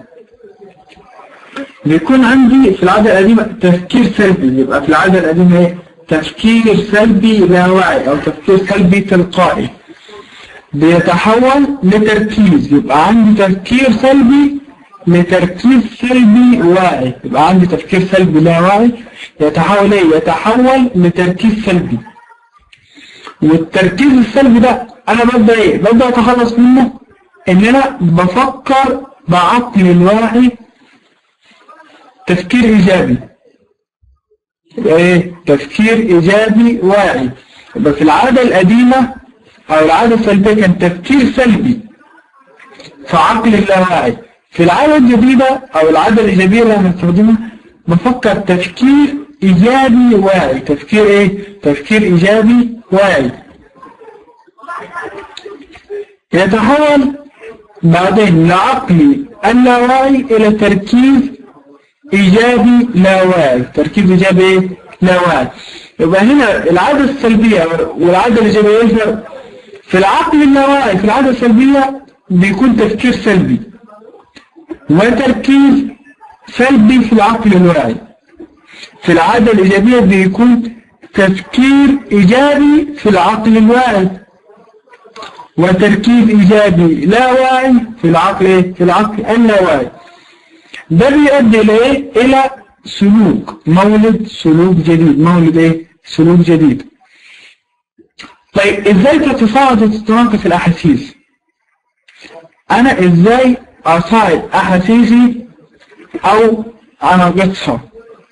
بيكون عندي في العادة القديمة تفكير سلبي يبقى في العادة القديمة ايه تفكير سلبي لا واعي او تفكير سلبي تلقائي بيتحول لتركيز يبقى عندي تفكير سلبي لتركيز سلبي واعي يبقى عندي تفكير سلبي لا واعي يتحول ايه يتحول لتركيز سلبي والتركيز السلبي ده انا ببدأ ايه ببدأ اتخلص منه ان انا بفكر بعقل الواعي تفكير ايجابي يبقى ايه تفكير ايجابي واعي يبقى في العادة القديمة او العادة السلبية كان تفكير سلبي في عقل اللاواعي في العادة الجديدة او العادة الايجابية اللي انا بستخدمها بفكر تفكير ايجابي واعي تفكير ايه تفكير ايجابي واعي يتحول بعدين العقل اللاواعي إلى تركيز إيجابي لا واعي تركيز إيجابي إيه؟ لا واعي يبقى هنا العادة السلبية والعادة الإيجابية إيه الفرق؟ في العقل اللاواعي في العادة السلبية بيكون تفكير سلبي وتركيز سلبي في العقل الواعي في العادة الإيجابية بيكون تفكير إيجابي في العقل الواعي وتركيز إيجابي لا واعي في العقل إيه؟ في العقل اللاواعي ده بيؤدي إلى إيه؟ إلى سلوك مولد سلوك جديد مولد إيه؟ سلوك جديد طيب إزاي تتصاعد وتتناقص الأحاسيس أنا إزاي أصاعد أحاسيسي أو أناقصها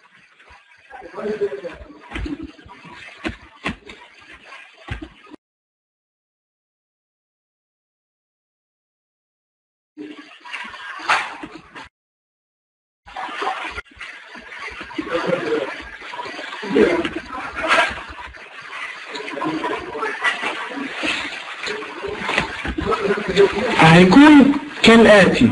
هيكون كالآتي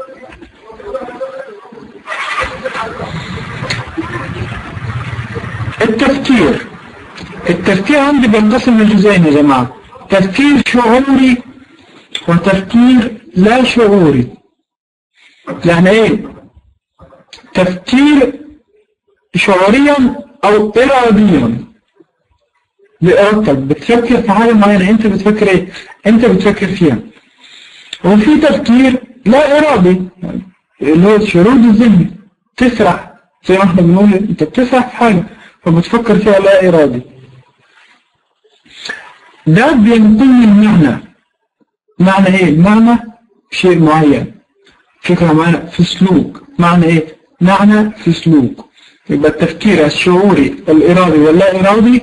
التفكير التفكير عندي بينقسم لجزئين يا جماعة تفكير شعوري وتفكير لا شعوري يعني ايه تفكير شعوريا او اراديا بإرادتك بتفكر في حاجة معينة انت بتفكر ايه انت بتفكر فيها وفي تفكير لا ارادي اللي هو الشرود الذهني تسرح زي ما احنا بنقول انت بتسرح في حاجة فبتفكر فيها لا ارادي ده بينقل المعنى معنى ايه المعنى شيء معين فكرة معينة في سلوك معنى ايه معنى في سلوك يبقى التفكير الشعوري الارادي واللا ارادي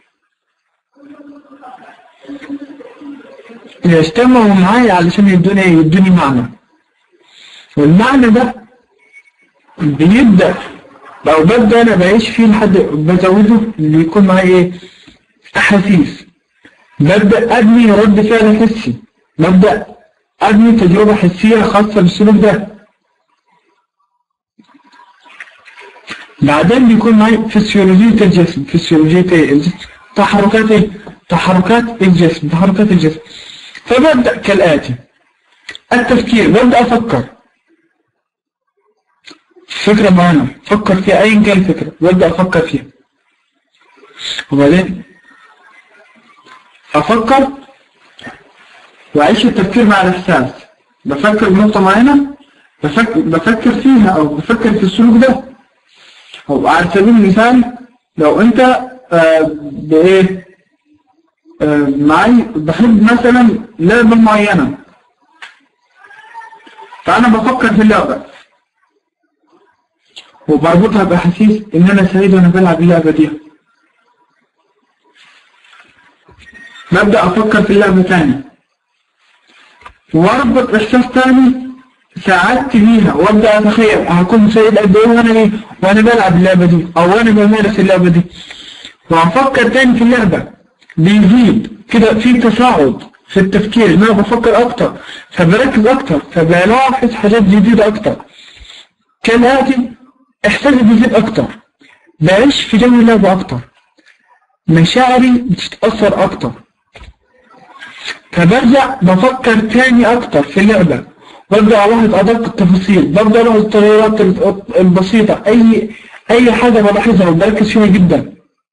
يجتمعوا معايا علشان يدوني ايه يدوني معنى والمعنى ده بيبدأ لو ببدأ انا بعيش فيه لحد بزوده اللي يكون معايا ايه احاسيس ببدأ ابني رد فعل حسي ببدأ ابني تجربة حسية خاصة بالسلوك ده بعدين بيكون معي فسيولوجية الجسم فسيولوجية ايه الجسم تحركات ايه تحركات الجسم تحركات الجسم فببدأ كالآتي التفكير ببدأ أفكر فكرة معينة فكر فيها أيا كان الفكرة ببدأ أفكر فيها وبعدين أفكر وأعيش التفكير مع الإحساس بفكر بنقطة معينة بفكر, بفكر فيها أو بفكر في السلوك ده أو على سبيل المثال لو أنت آه بإيه آه معي بحب مثلا لعبة معينة فأنا بفكر في اللعبة وبربطها بأحاسيس إن أنا سعيد وأنا بلعب اللعبة دي ببدأ أفكر في اللعبة تاني وأربط إحساس تاني ساعدت بيها وأبدأ أتخيل هكون سعيد قد إيه وأنا إيه وأنا بلعب اللعبة دي أو وأنا بمارس اللعبة دي وأفكر تاني في اللعبة بيزيد كده في تصاعد في التفكير إن أنا بفكر أكتر فبركز أكتر فبلاحظ حاجات جديدة أكتر كالآتي إحساسي بيزيد أكتر بعيش في جو اللعبة أكتر مشاعري بتتأثر أكتر فبرجع بفكر تاني أكتر في اللعبة ببدأ ألاحظ أدق التفاصيل ببدأ ألاحظ التغيرات البسيطة أي أي حاجة بلاحظها وبركز فيها جدا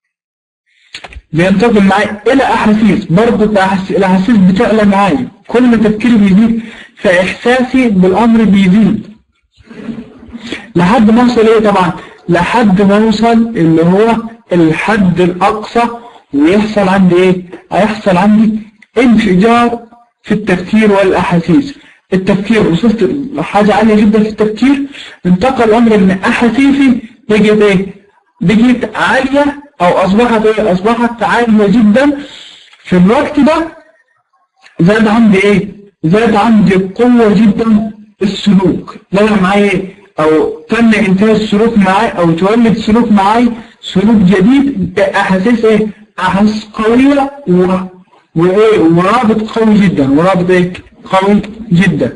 بينتقل معي إلى أحاسيس برضه الأحاسيس بتعلى معايا كل ما تفكيري بيزيد فإحساسي بالأمر بيزيد لحد ما أوصل إيه طبعا لحد ما أوصل اللي هو الحد الأقصى ويحصل عندي إيه هيحصل عندي انفجار في التفكير والأحاسيس التفكير وصلت حاجة عالية جدا في التفكير انتقل الأمر إن أحاسيسي بقت إيه بقت عالية أو أصبحت إيه أصبحت عالية جدا في الوقت ده زاد عندي إيه زاد عندي قوة جدا السلوك لا معايا إيه أو تم إنتاج السلوك معاي أو تولد سلوك معاي سلوك جديد أحاسيس إيه أحاسيس قوية و... وايه ورابط قوي جدا ورابط ايه قوي جدا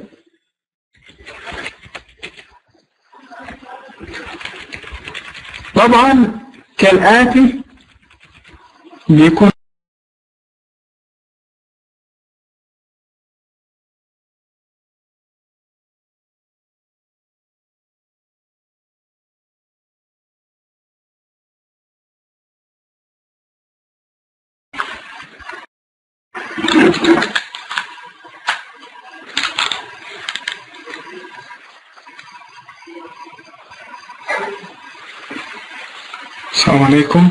طبعا كالآتي بيكون السلام عليكم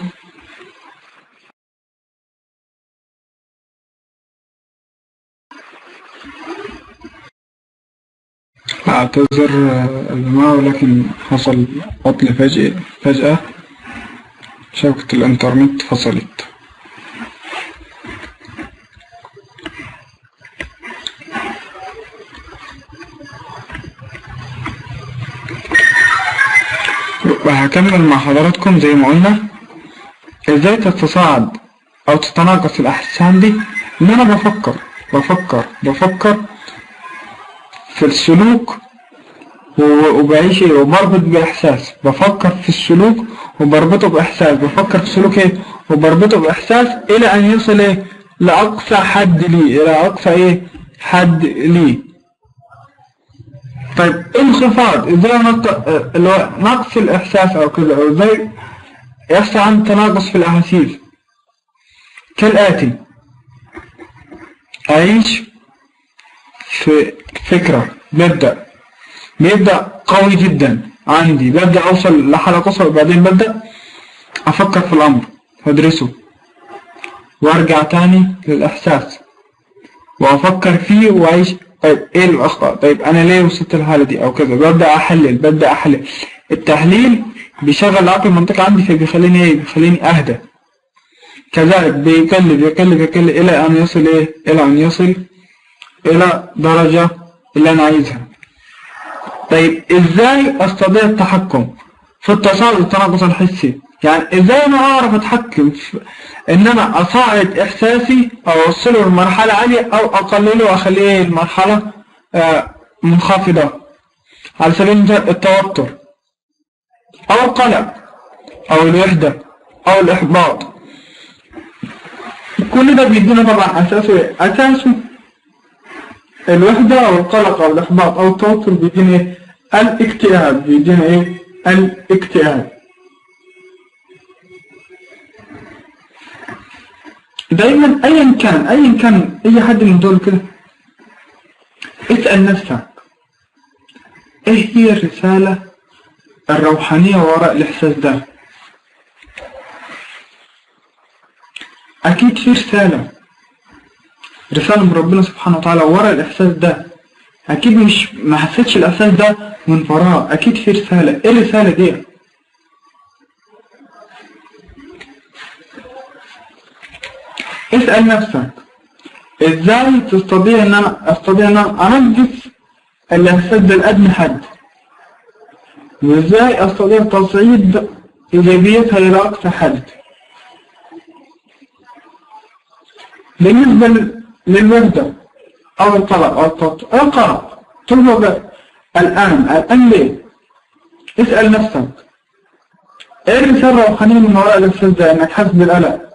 أعتذر آه، الجماعة ولكن حصل عطل فجأة فجأة شبكة الإنترنت فصلت وهكمل مع حضراتكم زي ما قلنا ازاي تتصاعد او تتناقص الاحسان دي ان انا بفكر بفكر بفكر في السلوك و- وبعيش ايه وبربط باحساس بفكر في السلوك وبربطه باحساس بفكر في السلوك ايه وبربطه باحساس الى ان يصل ايه لاقصى حد ليه الى اقصى ايه حد ليه طيب انخفاض ازاي نق... اللي هو نقص الاحساس او كده او ازاي يحصل عن تناقص في الاحاسيس كالاتي اعيش في فكرة ببدأ بيبدأ قوي جدا عندي ببدأ اوصل لحالة قصوى وبعدين ببدأ افكر في الامر وادرسه وارجع تاني للاحساس وافكر فيه واعيش طيب ايه الاخطاء طيب انا ليه وصلت للحاله دي او كذا ببدا احلل ببدا احلل التحليل بيشغل العقل المنطقي عندي فبيخليني ايه بيخليني اهدى كذلك بيقلب يقلب يقلب الى ان يصل ايه الى ان يصل الى درجه اللي انا عايزها طيب ازاي استطيع التحكم في التصاعد والتناقص الحسي يعني ازاي انا اعرف اتحكم في ان انا اصعد احساسي او اوصله لمرحله عاليه او اقلله واخليه المرحله آه، منخفضه على سبيل المثال التوتر او القلق او الوحده او الاحباط كل ده بيدينا طبعا اساسه ايه؟ اساسه الوحده او القلق او الاحباط او التوتر بيدينا ايه الاكتئاب بيدينا ايه الاكتئاب دايما ايا كان ايا كان اي حد من دول كده اسأل نفسك ايه هي الرسالة الروحانية وراء الاحساس ده اكيد في رسالة رسالة من ربنا سبحانه وتعالى وراء الاحساس ده اكيد مش ما حسيتش الاحساس ده من فراغ اكيد في رسالة ايه الرسالة دي اسأل نفسك ازاي تستطيع ان انا استطيع ان انا انظف الاحساس ده لأدنى حد وازاي استطيع تصعيد ايجابيتها الى اقصى حد بالنسبة لل- للوحدة او القلق او التوتر القلق تلقى الان الان ليه اسأل نفسك ايه الرسالة الروحانية من وراء الاحساس ده انك حاسس بالقلق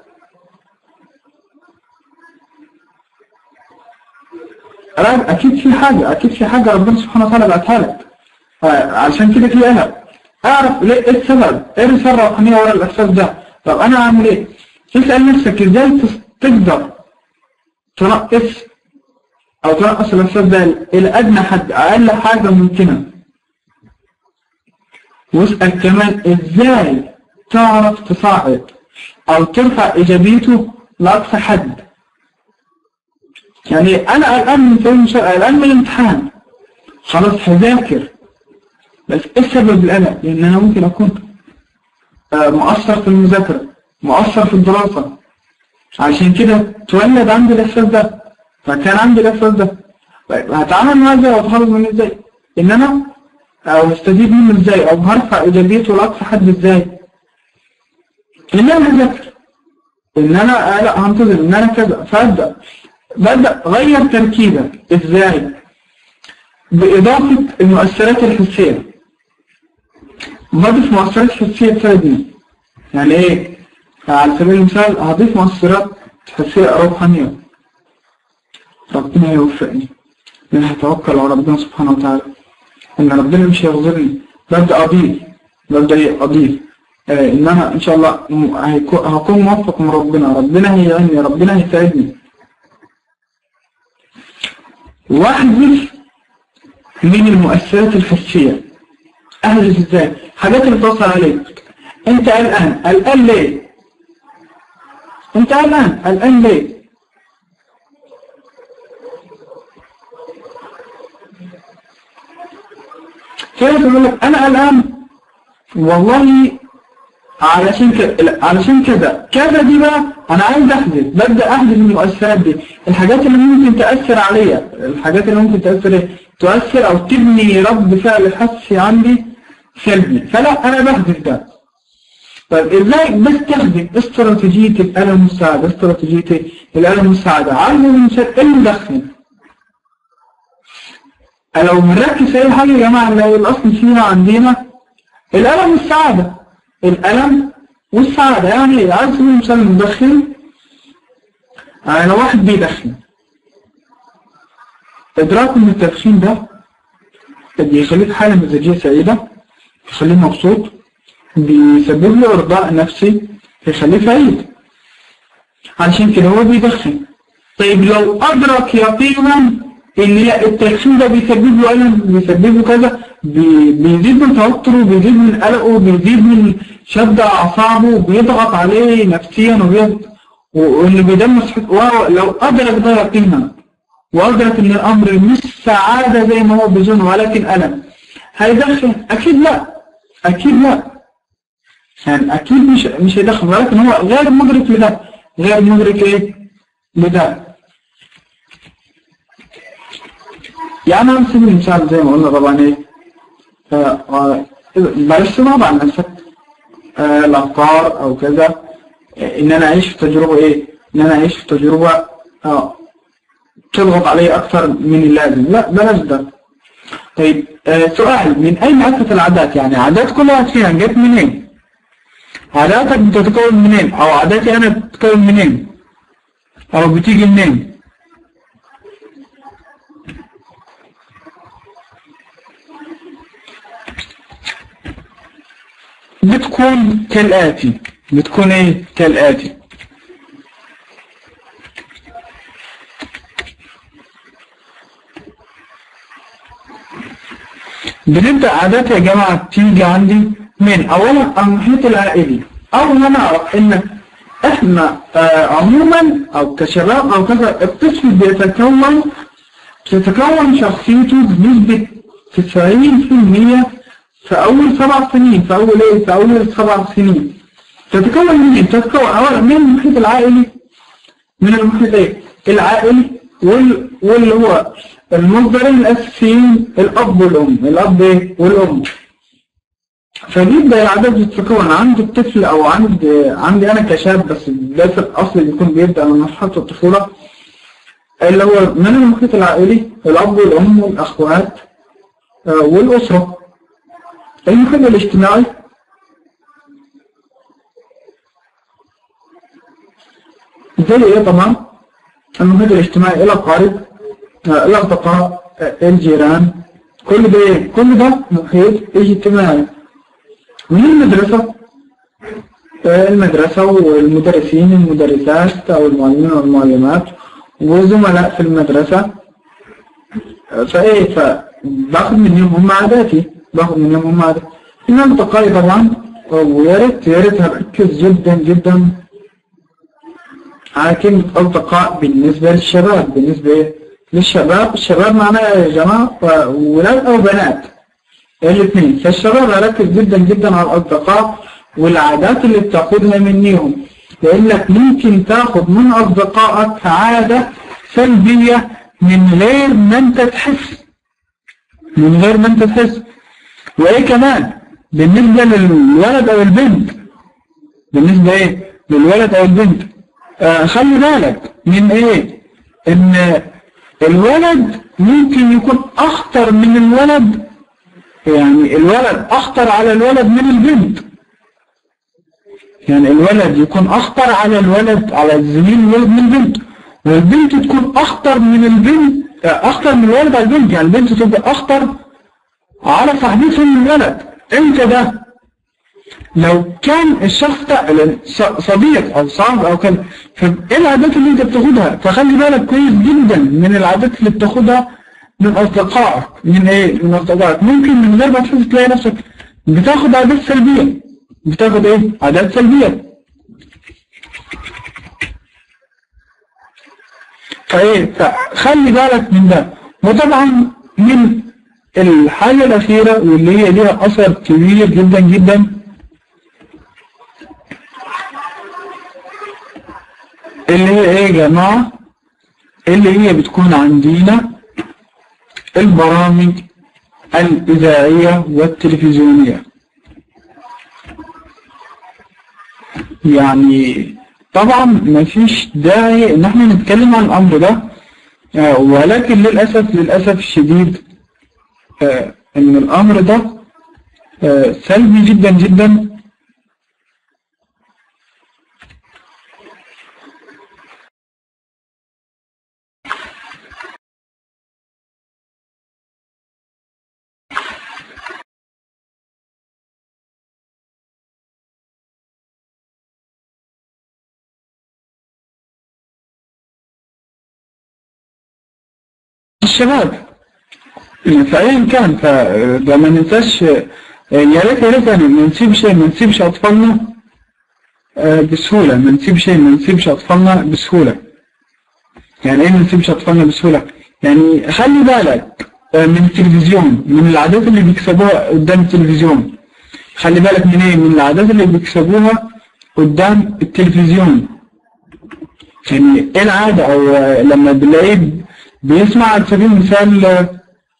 لا اكيد في حاجة اكيد في حاجة ربنا سبحانه وتعالى بعتها لك عشان كده في قلق اعرف ليه ايه السبب ايه الرسالة الروحانية ورا الاحساس ده طب انا اعمل ايه اسأل نفسك ازاي تس- تقدر تنقص او تنقص الاحساس ده الى ادنى حد اقل حاجة ممكنة واسأل كمان ازاي تعرف تصاعد او ترفع ايجابيته لاقصى حد يعني انا قلقان من سبيل المثال قلقان من الامتحان خلاص هذاكر بس ايه سبب القلق؟ لان انا ممكن اكون آه، مقصر في المذاكرة مقصر في الدراسة عشان كده تولد عندي الاحساس ده فكان عندي الاحساس ده طيب هتعامل معاه ازاي واتخلص منه ازاي؟ ان انا او استفيد منه ازاي او هرفع ايجابيته لاقصى حد ازاي؟ ان انا هذاكر ان انا آه لا هنتظر ان انا كذا فابدا ببدا غير تركيبك ازاي باضافه المؤثرات الحسيه بضيف مؤثرات حسيه تساعدني يعني ايه على سبيل المثال هضيف مؤثرات حسيه روحانيه ربنا يوفقني انا هتوكل على ربنا سبحانه وتعالى ان ربنا مش هيغفرني ببدا اضيف ببدا ايه اضيف آه ان انا ان شاء الله م- هيكون- هكون موفق من ربنا ربنا هيعيني ربنا هيساعدني واحذف من المؤثرات الحسية احذف ازاي حاجات اللي بتوصل عليك انت قلقان قلقان ليه انت قلقان قلقان ليه كيف يقول لك انا قلقان والله علشان كده علشان كده كذا دي بقى انا عايز احذف ببدا احذف من المؤثرات دي الحاجات اللي ممكن تاثر عليا الحاجات اللي ممكن تاثر إيه؟ تؤثر او تبني رد فعل حسي عندي سلبي فلا انا بحذف ده طيب ازاي بستخدم استراتيجيه الاله المساعده استراتيجيه الاله المساعده على المثال المدخن لو بنركز في اي حاجه يا جماعه لو الاصل فيها عندنا الالم والسعاده الالم والسعاده يعني ايه عايز تقول مثال مدخن يعني لو واحد بيدخن ادراكه من التدخين ده بيخليه في حاله مزاجيه سعيده بيخليه مبسوط بيسبب له ارضاء نفسي بيخليه سعيد عشان كده هو بيدخن طيب لو ادرك يقينا ان لا التدخين ده بيسبب له الم بيسبب له كذا بي- بيزيد من توتره بيزيد من قلقه بيزيد من شد اعصابه بيضغط عليه نفسيا وبيضغط وانه بيدمر صحته واو، لو ادرك ده يقينا وادرك ان الامر مش سعاده زي ما هو بيظن ولكن الم هيدخن اكيد لا اكيد لا يعني اكيد مش مش هيدخن ولكن هو غير مدرك لده غير مدرك ايه لده يعني على سبيل المثال زي ما قلنا طبعا ايه آه، آه، بلاش صعب على نفسك آه، الافكار او كذا آه، ان انا اعيش في تجربه ايه ان انا اعيش في تجربه اه تضغط علي اكثر من اللازم لا بلاش ده طيب آه سؤال من اين اتت العادات يعني عادات كل واحد فيها جت منين عاداتك بتتكون منين او عاداتي انا بتتكون منين او بتيجي منين بتكون كالآتي بتكون ايه كالآتي بنبدأ عادات يا جماعة تيجي عندي من أولا المحيط العائلي أول ما نعرف إن إحنا آه عموما أو كشباب أو كذا الطفل بيتكون تتكون شخصيته بنسبة 90% في أول سبع سنين في أول إيه في أول سبع سنين تتكون من إيه؟ تتكون أولا من المحيط العائلي من المحيط إيه؟ العائلي وال... واللي هو المصدرين الأساسيين الأب والأم الأب إيه؟ والأم فبيبدأ العادات تتكون عند الطفل أو عند عندي أنا كشاب بس ده في الأصل بيكون بيبدأ من مرحلة الطفولة اللي هو من المحيط العائلي الأب والأم والأخوات آه، والأسرة المحيط الاجتماعي زي ايه طبعا المحيط الاجتماعي الأقارب آه، الأصدقاء آه، الجيران كل ده إيه؟ كل ده محيط اجتماعي من المدرسة آه، المدرسة والمدرسين المدرسات أو المعلمين والمعلمات وزملاء في المدرسة آه، فإيه فباخد منهم هم عاداتي باخد منهم هم عاداتي من الأصدقاء طبعا ويا ريت يا ريت هركز جدا جدا على كلمة أصدقاء بالنسبة للشباب بالنسبة إيه؟ للشباب الشباب معناه يا جماعة آه، ولاد أو بنات الاثنين فالشباب ركز جدا جدا على الأصدقاء والعادات اللي بتاخدها منيهم لأنك ممكن تاخد من أصدقائك عادة سلبية من غير ما أنت تحس من غير ما أنت تحس وإيه كمان بالنسبة للولد أو البنت بالنسبة إيه للولد أو البنت آه خلي بالك من ايه ان الولد ممكن يكون اخطر من الولد يعني الولد اخطر على الولد من البنت يعني الولد يكون اخطر على الولد على الزميل الولد من البنت والبنت تكون اخطر من البنت آه، اخطر من الولد على البنت يعني البنت تبقى اخطر على صاحبتها من الولد امتى ده لو كان الشخص ده ص- صديق او صاحب او كده فايه العادات اللي انت بتاخدها فخلي بالك كويس جدا من العادات اللي بتاخدها من اصدقائك من ايه من اصدقائك ممكن من غير ما تحس تلاقي نفسك بتاخد عادات سلبية بتاخد ايه عادات سلبية فايه فخلي بالك من ده وطبعا من الحاجة الأخيرة واللي هي ليها أثر كبير جدا جدا اللي هي ايه يا جماعة اللي هي بتكون عندنا البرامج الإذاعية والتلفزيونية يعني طبعا مفيش داعي ان احنا نتكلم عن الامر ده آه، ولكن للأسف للأسف الشديد آه، ان الامر ده آه، سلبي جدا جدا الشباب فأيا كان فده ما ننساش آه، يا ريت يا ريت يعني ما نسيبش ما نسيبش أطفالنا آه، بسهولة ما نسيبش ما نسيبش أطفالنا بسهولة يعني إيه ما نسيبش أطفالنا بسهولة يعني خلي بالك آه، من التلفزيون من العادات اللي بيكسبوها قدام التلفزيون خلي بالك من إيه من العادات اللي بيكسبوها قدام التلفزيون يعني إيه العادة أو آه، لما بنلاقيه بيسمع على سبيل المثال آه،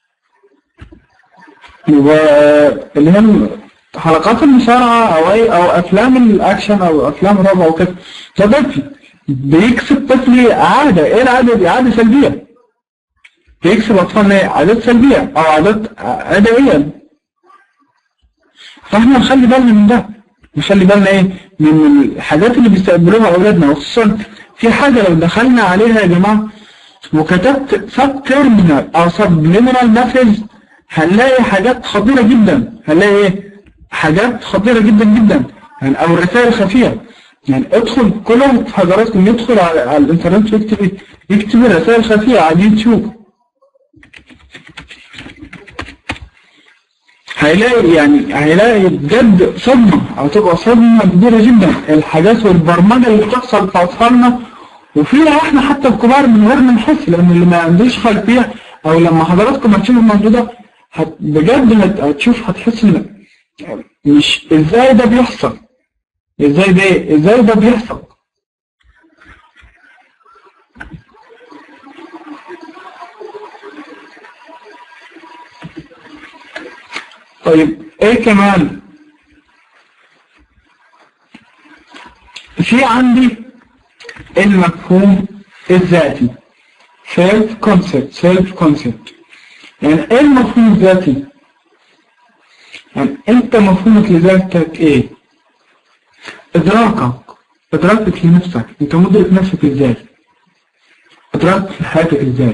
و- اللي هي حلقات المصارعة أو أي أو أفلام الأكشن أو أفلام الرعب أو كده ده طفل بيكسب طفل عادة إيه العادة دي؟ عادة سلبية بيكسب أطفال إيه؟ عادات سلبية أو عادات عدوية فإحنا نخلي بالنا من ده نخلي بالنا إيه من الحاجات اللي بيستقبلوها أولادنا وخصوصا في حاجة لو دخلنا عليها يا جماعة وكتبت سب تيرمينال أو سبليمينال مسج هنلاقي حاجات خطيرة جدا هنلاقي ايه حاجات خطيرة جدا جدا يعني او رسائل خفية يعني ادخل كل واحد في حضراتكم يدخل على, على الانترنت ويكتب يكتب رسائل خفية على اليوتيوب هيلاقي يعني هيلاقي بجد صدمة او تبقى صدمة كبيرة جدا الحاجات والبرمجة اللي بتحصل في اطفالنا وفيها احنا حتى الكبار من غير ما نحس لان اللي ما عندوش خلفية او لما حضراتكم هتشوفوا الموضوع ده هت بجد هت- هتشوف هتحس ان مش ازاي ده بيحصل ازاي ده ازاي ده بيحصل طيب ايه كمان في عندي المفهوم الذاتي self concept self concept يعني ايه المفهوم الذاتي يعني انت مفهومك لذاتك ايه ادراكك ادراكك لنفسك انت مدرك نفسك ازاي ادراكك لحياتك ازاي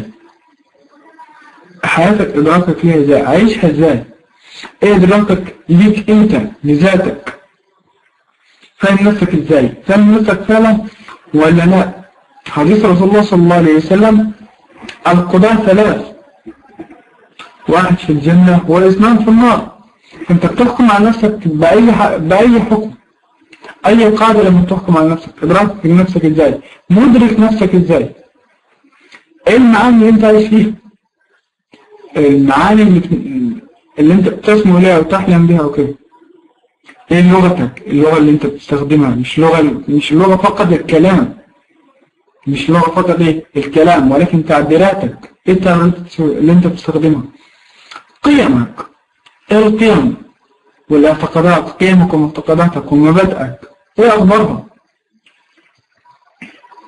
حياتك ادراكك ليها ازاي عايشها ازاي ايه ادراكك ليك انت لذاتك فاهم نفسك ازاي فاهم نفسك فعلا ولا لا حديث رسول الله صلى الله عليه وسلم القضاء ثلاث واحد في الجنة واثنان في النار انت بتحكم على نفسك بأي, ح... بأي حكم أي قاعدة لما تحكم على نفسك إدراكك لنفسك إزاي مدرك نفسك إزاي إيه المعاني اللي أنت عايش فيها المعاني اللي, اللي أنت بتسمو ليها وتحلم بها وكده إيه لغتك اللغة اللي أنت بتستخدمها مش لغة مش لغة فقط الكلام مش لغة فقط إيه الكلام ولكن تعبيراتك إيه التعبيرات اللي أنت بتستخدمها قيمك ايه القيم والاعتقادات قيمك ومعتقداتك ومبادئك ايه اخبارها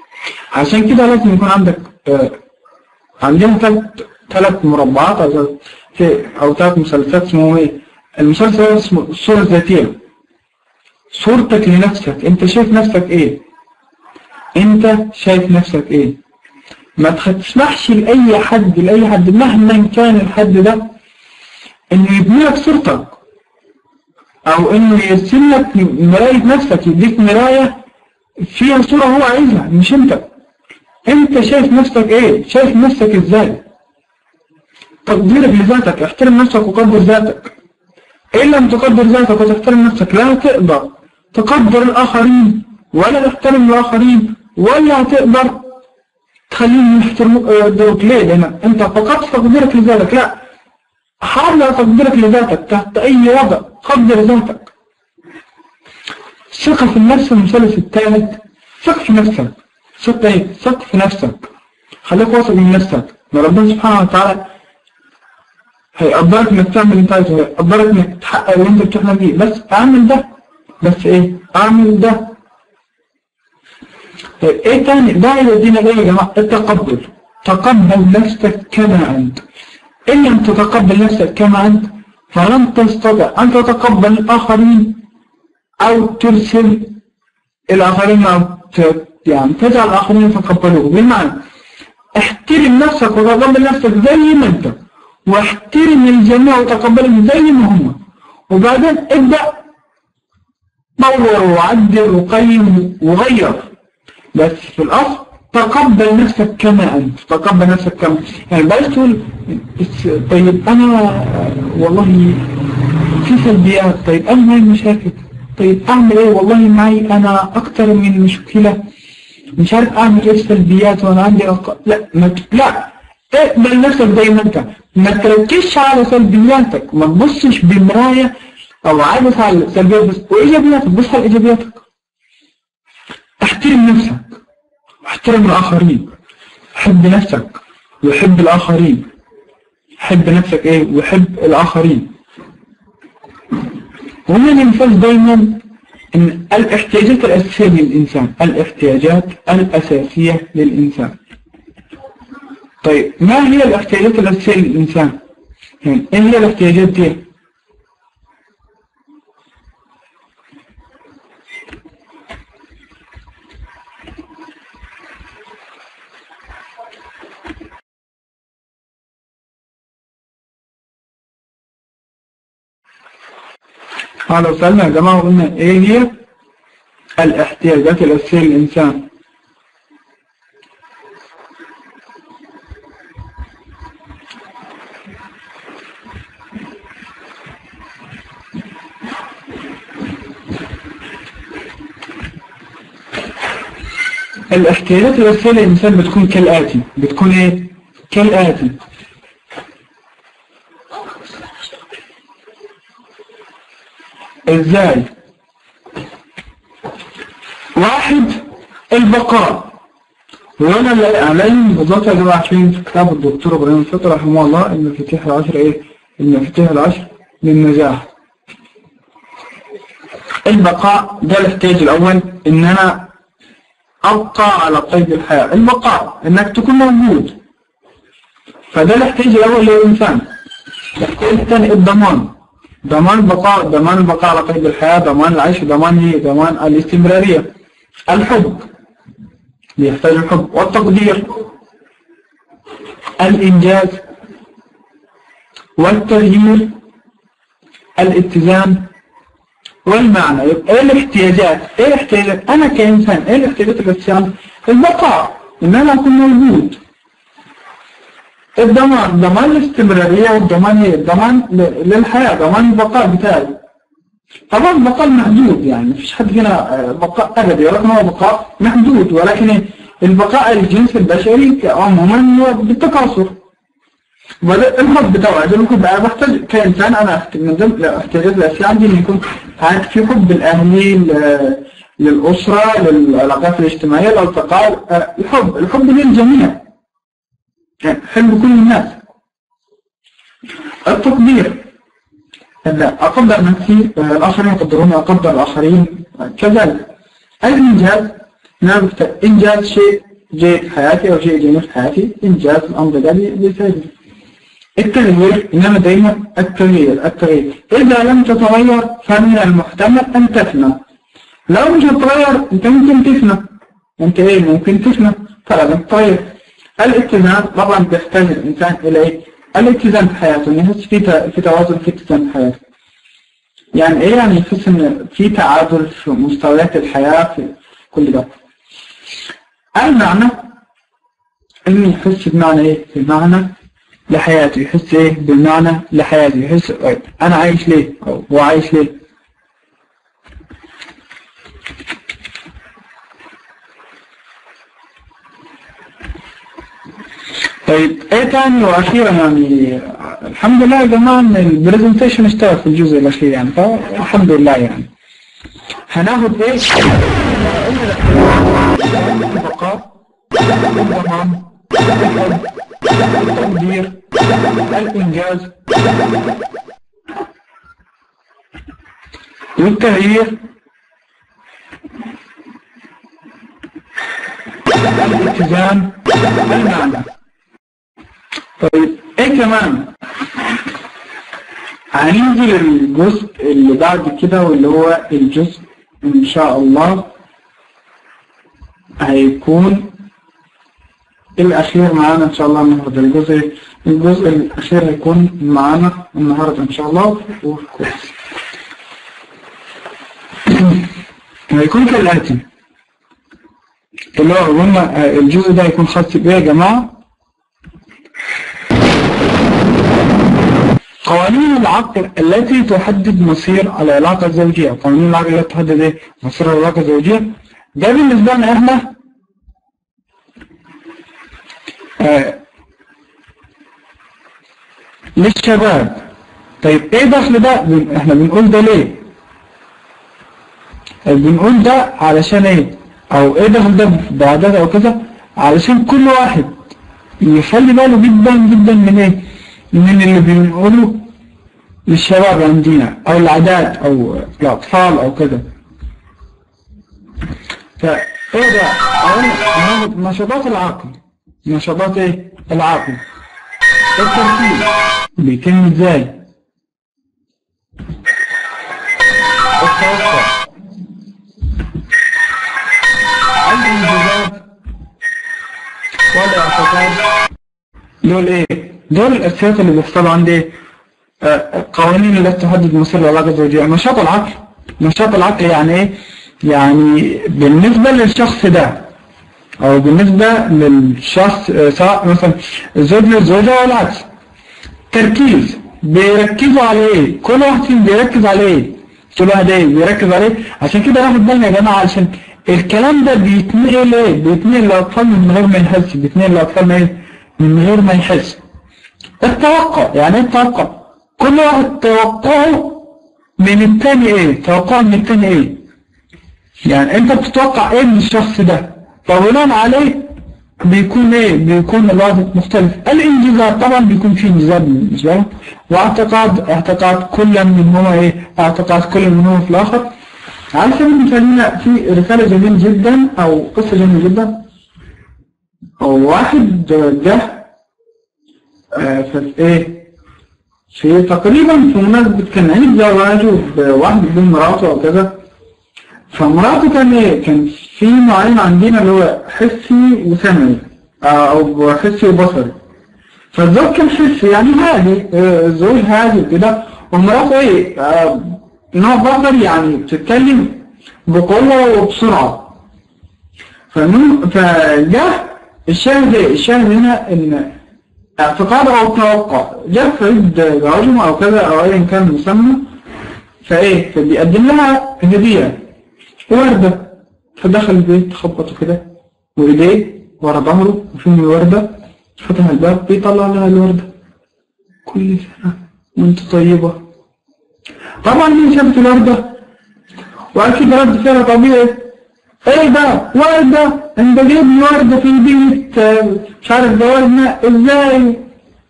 عشان كده لازم يكون عندك آه، عندنا ثلاث ثلاث مربعات أو في أو ثلاث مثلثات اسمهم إيه؟ المثلث ده اسمه الصورة الذاتية صورتك لنفسك أنت شايف نفسك إيه؟ أنت شايف نفسك إيه؟ ما تخ- تسمحش لأي حد لأي حد مهما كان الحد ده إنه يبني لك صورتك أو إنه يرسم لك مراية نفسك يديك مراية فيها صورة هو عايزها مش أنت أنت شايف نفسك إيه؟ شايف نفسك إزاي؟ تقديرك لذاتك احترم نفسك وقدر ذاتك إن لم تقدر ذاتك وتحترم نفسك لا تقدر تقدر الآخرين ولا تحترم الآخرين ولا تقدر تخليهم يحترموك ليه؟ لأن أنت فقدت تقديرك لذاتك لا حاول على تقديرك لذاتك تحت أي وضع قدر ذاتك ثقة في النفس المثلث الثالث ثق في نفسك ثق ايه؟ ثق في نفسك خليك واثق من نفسك ما ربنا سبحانه وتعالى هيقدرك انك تعمل اللي انت عايزه هيقدرك انك تحقق اللي انت بتحلم بيه بس اعمل ده بس ايه؟ اعمل ده طيب ايه تاني ده يودينا ايه يا جماعه التقبل تقبل نفسك كما انت ان لم تتقبل نفسك كما انت فلن تستطيع ان تتقبل الاخرين او ترسل الاخرين او ت- يعني تجعل الاخرين يتقبلوك بمعنى احترم نفسك وتقبل نفسك زي ما انت واحترم الجميع وتقبلهم زي ما هم وبعدين ابدأ طور وعدل وقيم وغير بس في الأصل تقبل نفسك كما أنت تقبل نفسك كما يعني بلاش تقول بس- طيب أنا والله في سلبيات طيب أنا معي مشاكل طيب أعمل إيه والله معي أنا أكتر من مشكلة مش عارف أعمل إيه السلبيات وأنا عندي أق... لا ما ت- لا اقبل نفسك زي ما أنت ما تركزش على سلبياتك ما تبصش بمراية أو عادس على السلبيات بس وإيجابياتك بص على إيجابياتك احترم نفسك واحترم الآخرين حب نفسك وحب الآخرين حب نفسك ايه وحب الآخرين ومن ينفذ دايما ان الاحتياجات الأساسية للإنسان الاحتياجات الأساسية للإنسان طيب ما هي الاحتياجات الأساسية للإنسان يعني ايه هي الاحتياجات دي اه لو سألنا يا جماعة قلنا ايه هي الاحتياجات الأساسية للإنسان الاحتياجات الأساسية للإنسان بتكون كالآتي بتكون ايه كالآتي ازاي واحد البقاء وانا اللي اعلن بالظبط يا جماعه عارفين في كتاب الدكتور ابراهيم الفطر رحمه الله المفاتيح العشر ايه المفاتيح العشر للنجاح البقاء ده الاحتياج الاول ان انا ابقى على قيد الحياه البقاء انك تكون موجود فده الاحتياج الاول للانسان الاحتياج الثاني الضمان ضمان البقاء ضمان البقاء على قيد الحياة ضمان العيش ضمان هي ضمان الاستمرارية الحب يحتاج الحب والتقدير الإنجاز والتغيير الاتزان والمعنى يبقى ايه الاحتياجات ايه الاحتياجات انا كإنسان ايه الاحتياجات الاساسية البقاء ان انا اكون موجود الضمان ضمان الاستمرارية والضمان هي الضمان ل- للحياة ضمان البقاء بتاعي طبعا البقاء محدود يعني مفيش حد هنا آه، بقاء أبدي ولكن هو بقاء محدود ولكن البقاء الجنس البشري عموما هو بالتكاثر وده الحب بتاعه عشان ممكن بقى بحتاج كإنسان أنا أحت- من ضمن الاحتياجات الأساسية عندي إن يكون عندي في حب الأهلي ل- للأسرة للعلاقات الاجتماعية الأصدقاء آه، الحب الحب للجميع يعني حلم كل الناس التقدير أن أقدر نفسي آه، الآخرين يقدروني أقدر الآخرين آه، كذلك الإنجاز نعم إنجاز شيء جيد في حياتي أو شيء جميل في حياتي إنجاز الأمر ده بي- بيساعدني التغيير إنما دايما التغيير التغيير إذا لم تتغير فمن المحتمل أن تفنى لو مش هتتغير أنت ممكن تفنى أنت إيه ممكن تفنى فلازم تتغير الاتزان طبعا بيحتاج الإنسان إلى إيه؟ الاتزان في حياته إنه يحس في ت- في توازن في اتزان في حياته يعني إيه يعني يحس إن في تعادل في مستويات الحياة في كل ده المعنى إنه يحس بمعنى إيه؟ بمعنى لحياته يحس إيه بالمعنى لحياته يحس طيب أنا عايش ليه؟ أو هو عايش ليه؟ طيب ايه تاني واخيرا يعني الحمد لله يا جماعه ان البرزنتيشن اشتغل في الجزء الاخير يعني فالحمد لله يعني هناخد ايه البقاء الضمان التقدير الانجاز والتغيير الاتزان المعنى طيب ايه كمان هنيجي للجزء اللي بعد كده واللي هو الجزء ان شاء الله هيكون الاخير معانا ان شاء الله النهارده الجزء الجزء الاخير هيكون معانا النهارده ان شاء الله في الكورس هيكون كالاتي اللي هو قلنا الجزء ده هيكون خاص بيه يا جماعه قوانين العقل التي تحدد مصير العلاقة الزوجية قوانين العقل التي تحدد ايه مصير العلاقة الزوجية ده بالنسبة لنا احنا آه للشباب طيب ايه دخل ده بن- احنا بنقول ده ليه بنقول ده علشان ايه او ايه دخل ده بعدد او كذا علشان كل واحد يخلي باله جدا جدا من ايه من اللي بنقوله للشباب عندنا او العادات او الاطفال او كذا فايه ده اولا هناخد نشاطات العقل نشاطات ايه العقل التركيز بيتم ازاي التوقع الانجازات والاعتقاد دول ايه دول الاساسيات اللي بيحصلوا عندي ايه آه، قوانين التي تحدد مصير العلاقه الزوجيه نشاط العقل نشاط العقل يعني ايه يعني بالنسبه للشخص ده او بالنسبه للشخص آه، سواء مثلا الزوج للزوجه والعكس تركيز بيركزوا على ايه كل واحد فيهم بيركز على ايه كل واحد ايه بيركز على ايه عشان كده ناخد بالنا يا جماعه عشان الكلام ده بيتنقل ايه بيتنقل للاطفال من غير ما يحس بيتنقل للاطفال من إيه؟ من غير ما يحس التوقع يعني ايه التوقع كل واحد توقعه من التاني ايه توقعه من التاني ايه يعني انت بتتوقع ايه من الشخص ده فبناء عليه بيكون ايه بيكون الوضع مختلف الانجازات طبعا بيكون في انجازات بالنسبه له واعتقاد اعتقاد كل منهما ايه اعتقاد كل منهما في الاخر على سبيل المثال هنا في رساله جميله جدا او قصه جميله جدا هو واحد جه آه، في ايه في تقريبا في مناسبة كان عيد زواجه بواحد بين مراته او كذا فمراته كان ايه كان في نوعين عندنا اللي هو حسي وسمعي آه، او حسي وبصري فالزوج كان حسي يعني هادي آه، الزوج هادي كده ومراته ايه آه، نوع بصري يعني بتتكلم بقوة وبسرعة فمن فجه الشاهد ايه الشاهد هنا ان اعتقاد او توقع جاء في عيد زواجهم او كذا او ايا كان المسمى فايه فبيقدم لها هدية وردة فدخل البيت خبطه كده وايديه ورا ظهره وفيهم الوردة فتح الباب بيطلع لها الوردة كل سنة وانت طيبة طبعا مين شافت الوردة واكيد رد فعلها طبيعي ايه ده وردة انت جايب لي وردة في بيت آه، مش عارف جوازنا ازاي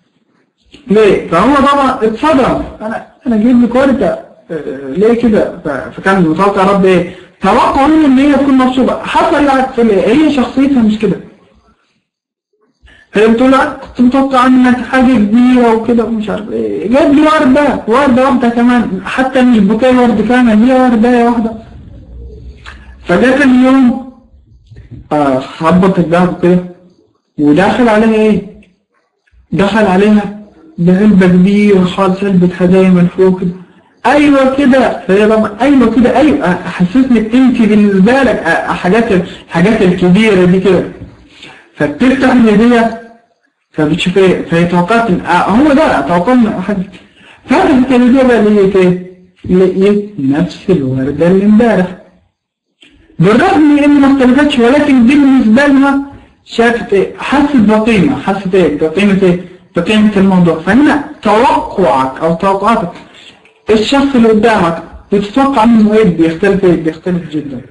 ليه فهو طبعا اتصدم انا انا جايب لك وردة آه، ليه كده ف- فكان متوقع رد ايه توقع منه ان هي تكون مبسوطة حصل العكس ليه؟ هي شخصيتها مش كده هي بتقول لا كنت متوقع منك حاجة كبيرة وكده ومش عارف ايه جاب لي وردة وردة واحدة كمان حتى مش بوكيه ورد كامل هي وردة واحدة فجاء اليوم آه خبط الدهب كده وداخل عليها ايه دخل عليها بعلبة كبيرة خالص علبة هدايا من فوق كده ايوه كده فهي طبعا ايوه كده ايوه حسسني انت بالنسبه لك آه، حاجات الحاجات الكبيره دي كده فبتفتح الهديه فبتشوف ايه فهي توقعت إن- آه هو ده توقعنا حاجه فتحت الهديه بقى لقيت ايه؟ لقيت نفس الورده اللي امبارح بالرغم من ان ما اختلفتش ولكن دي بالنسبه لها شافت ايه حست بقيمه حست ايه بقيمه ايه بقيمه الموضوع فهنا توقعك او توقعاتك الشخص اللي قدامك بتتوقع منه ايه بيختلف ايه بيختلف جدا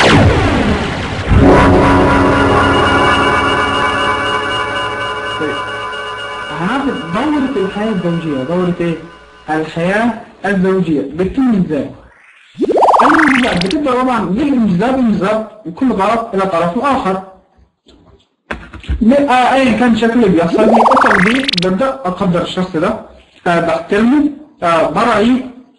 طيب هناخد دورة الحياة الزوجية دورة ايه الحياة الزوجية بتتم ازاي الانجذاب بتبدأ طبعا بالانجذاب انجذاب كل طرف إلى طرف آخر ب- آه، أيا كان شكل اللي بيحصل لي أصل دي ببدأ أقدر الشخص ده آه، بحترمه آه، برأيه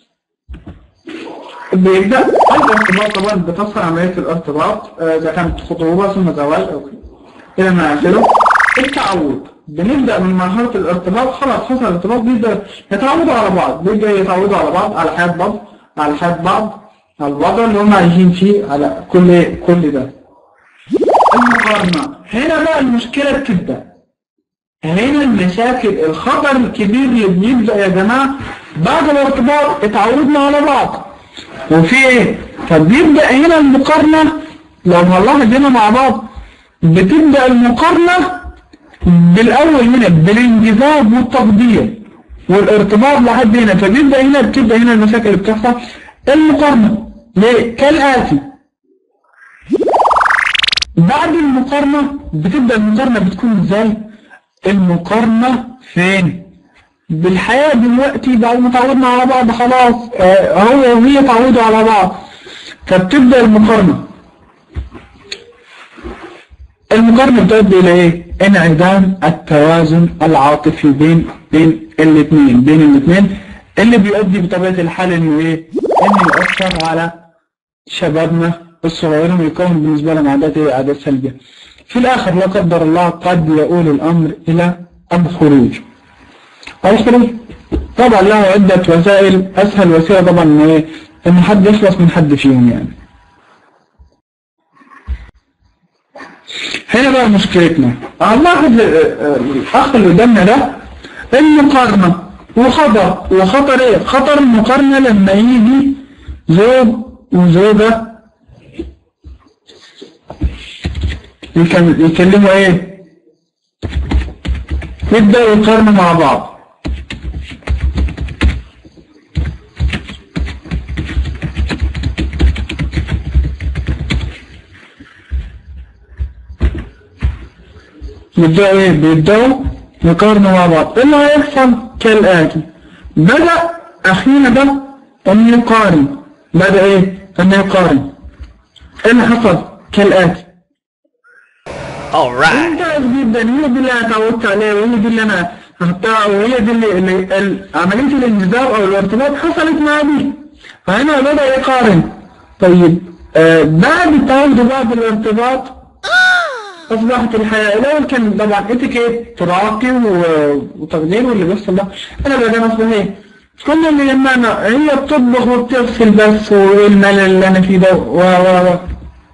بيبدأ الارتباط طبعا بتصل عملية الارتباط آه، إذا كانت خطوبة ثم زواج أو كده إلى ما آخره التعود بنبدأ من مرحلة الارتباط خلاص حصل الارتباط بيبدأ يتعودوا على بعض بيبدأ يتعودوا على بعض على حياة بعض على حياة بعض على الوضع اللي هم عايشين فيه على كل كل ده المقارنة هنا بقى المشكلة بتبدأ هنا المشاكل الخطر الكبير اللي بيبدأ يا جماعة بعد الارتباط اتعودنا على بعض وفي ايه فبيبدأ هنا المقارنة لو هنلاحظ هنا مع بعض بتبدأ المقارنة بالأول هنا بالانجذاب والتقدير والارتباط لحد هنا فبيبدأ هنا بتبدأ هنا المشاكل اللي بتحصل المقارنة ليه؟ كالآتي بعد المقارنة بتبدأ المقارنة بتكون ازاي؟ المقارنة فين؟ بالحياة دلوقتي بعد ما تعودنا على بعض خلاص آه، هو وهي تعودوا على بعض فبتبدأ المقارنة المقارنة بتؤدي إلى إيه؟ انعدام التوازن العاطفي بين بين الاثنين بين الاثنين اللي بيؤدي بطبيعة الحال إنه إيه؟ إنه يؤثر على شبابنا الصغيرين ويكون بالنسبة لهم عادات إيه؟ عادات سلبية. في الآخر لا قدر الله قد يؤول الأمر إلى الخروج. الخروج طبعا له عدة وسائل أسهل وسيلة طبعا إن إيه؟ إن حد يخلص من حد فيهم يعني. هنا بقى مشكلتنا هنلاحظ الأخ اللي قدامنا ده المقارنة وخطر وخطر إيه؟ خطر المقارنة لما يجي زوج وزوجة يكم- يكلموا إيه؟ يبدأوا يقارنوا مع بعض يبدأوا ايه بيبدأوا يقارنوا مع بعض ايه اللي هيحصل كالآتي بدأ أخينا ده أن يقارن بدأ ايه أن يقارن ايه اللي حصل كالآتي Alright. ممتاز جدا هي دي اللي انا اتعودت عليها وهي دي اللي انا خدتها وهي دي اللي, اللي ال- عملية الانجذاب او الارتباط حصلت مع دي فهنا بدأ يقارن طيب آه بعد التعود وبعد الارتباط اصبحت الحياة الاول كان طبعا اتيكيت تراقي و- وتقدير واللي بيحصل ده انا بعدين اصبح ايه كل اللي يهمنا هي بتطبخ وبتغسل بس وايه الملل اللي انا فيه ده و و و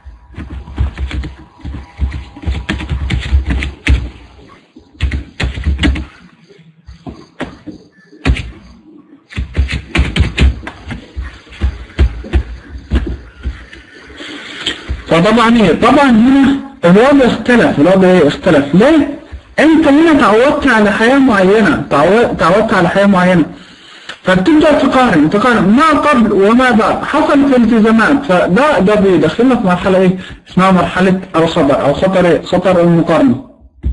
فطبعا ايه طبعا هنا الوضع اختلف الوضع ايه اختلف ليه انت هنا تعودت على حياة معينة تعو- تعودت على حياة معينة فبتبدأ تقارن تقارن ما قبل وما بعد حصلت التزامات فده ده بيدخلنا في مرحلة ايه اسمها مرحلة الخطر او خطر ايه خطر المقارنة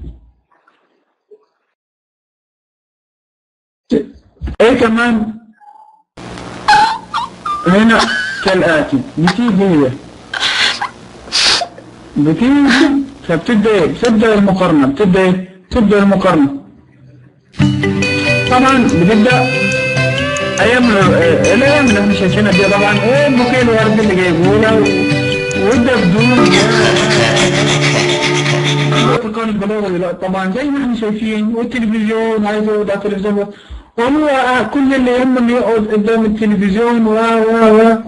ايه كمان هنا كالآتي بتيجي هي بتيجي فبتبدأ ايه بتبدأ المقارنة بتبدأ ايه تبدأ المقارنة طبعا بتبدأ ايام ال- الايام اللي احنا شايفينها دي طبعا ايه بوكيه الورد اللي جايبه لها والدبدوب تقارن البلاغة دلوقتي طبعا زي ما احنا شايفين والتلفزيون عايز يقعد على التلفزيون وهو كل اللي يهمه انه يقعد قدام التلفزيون و و و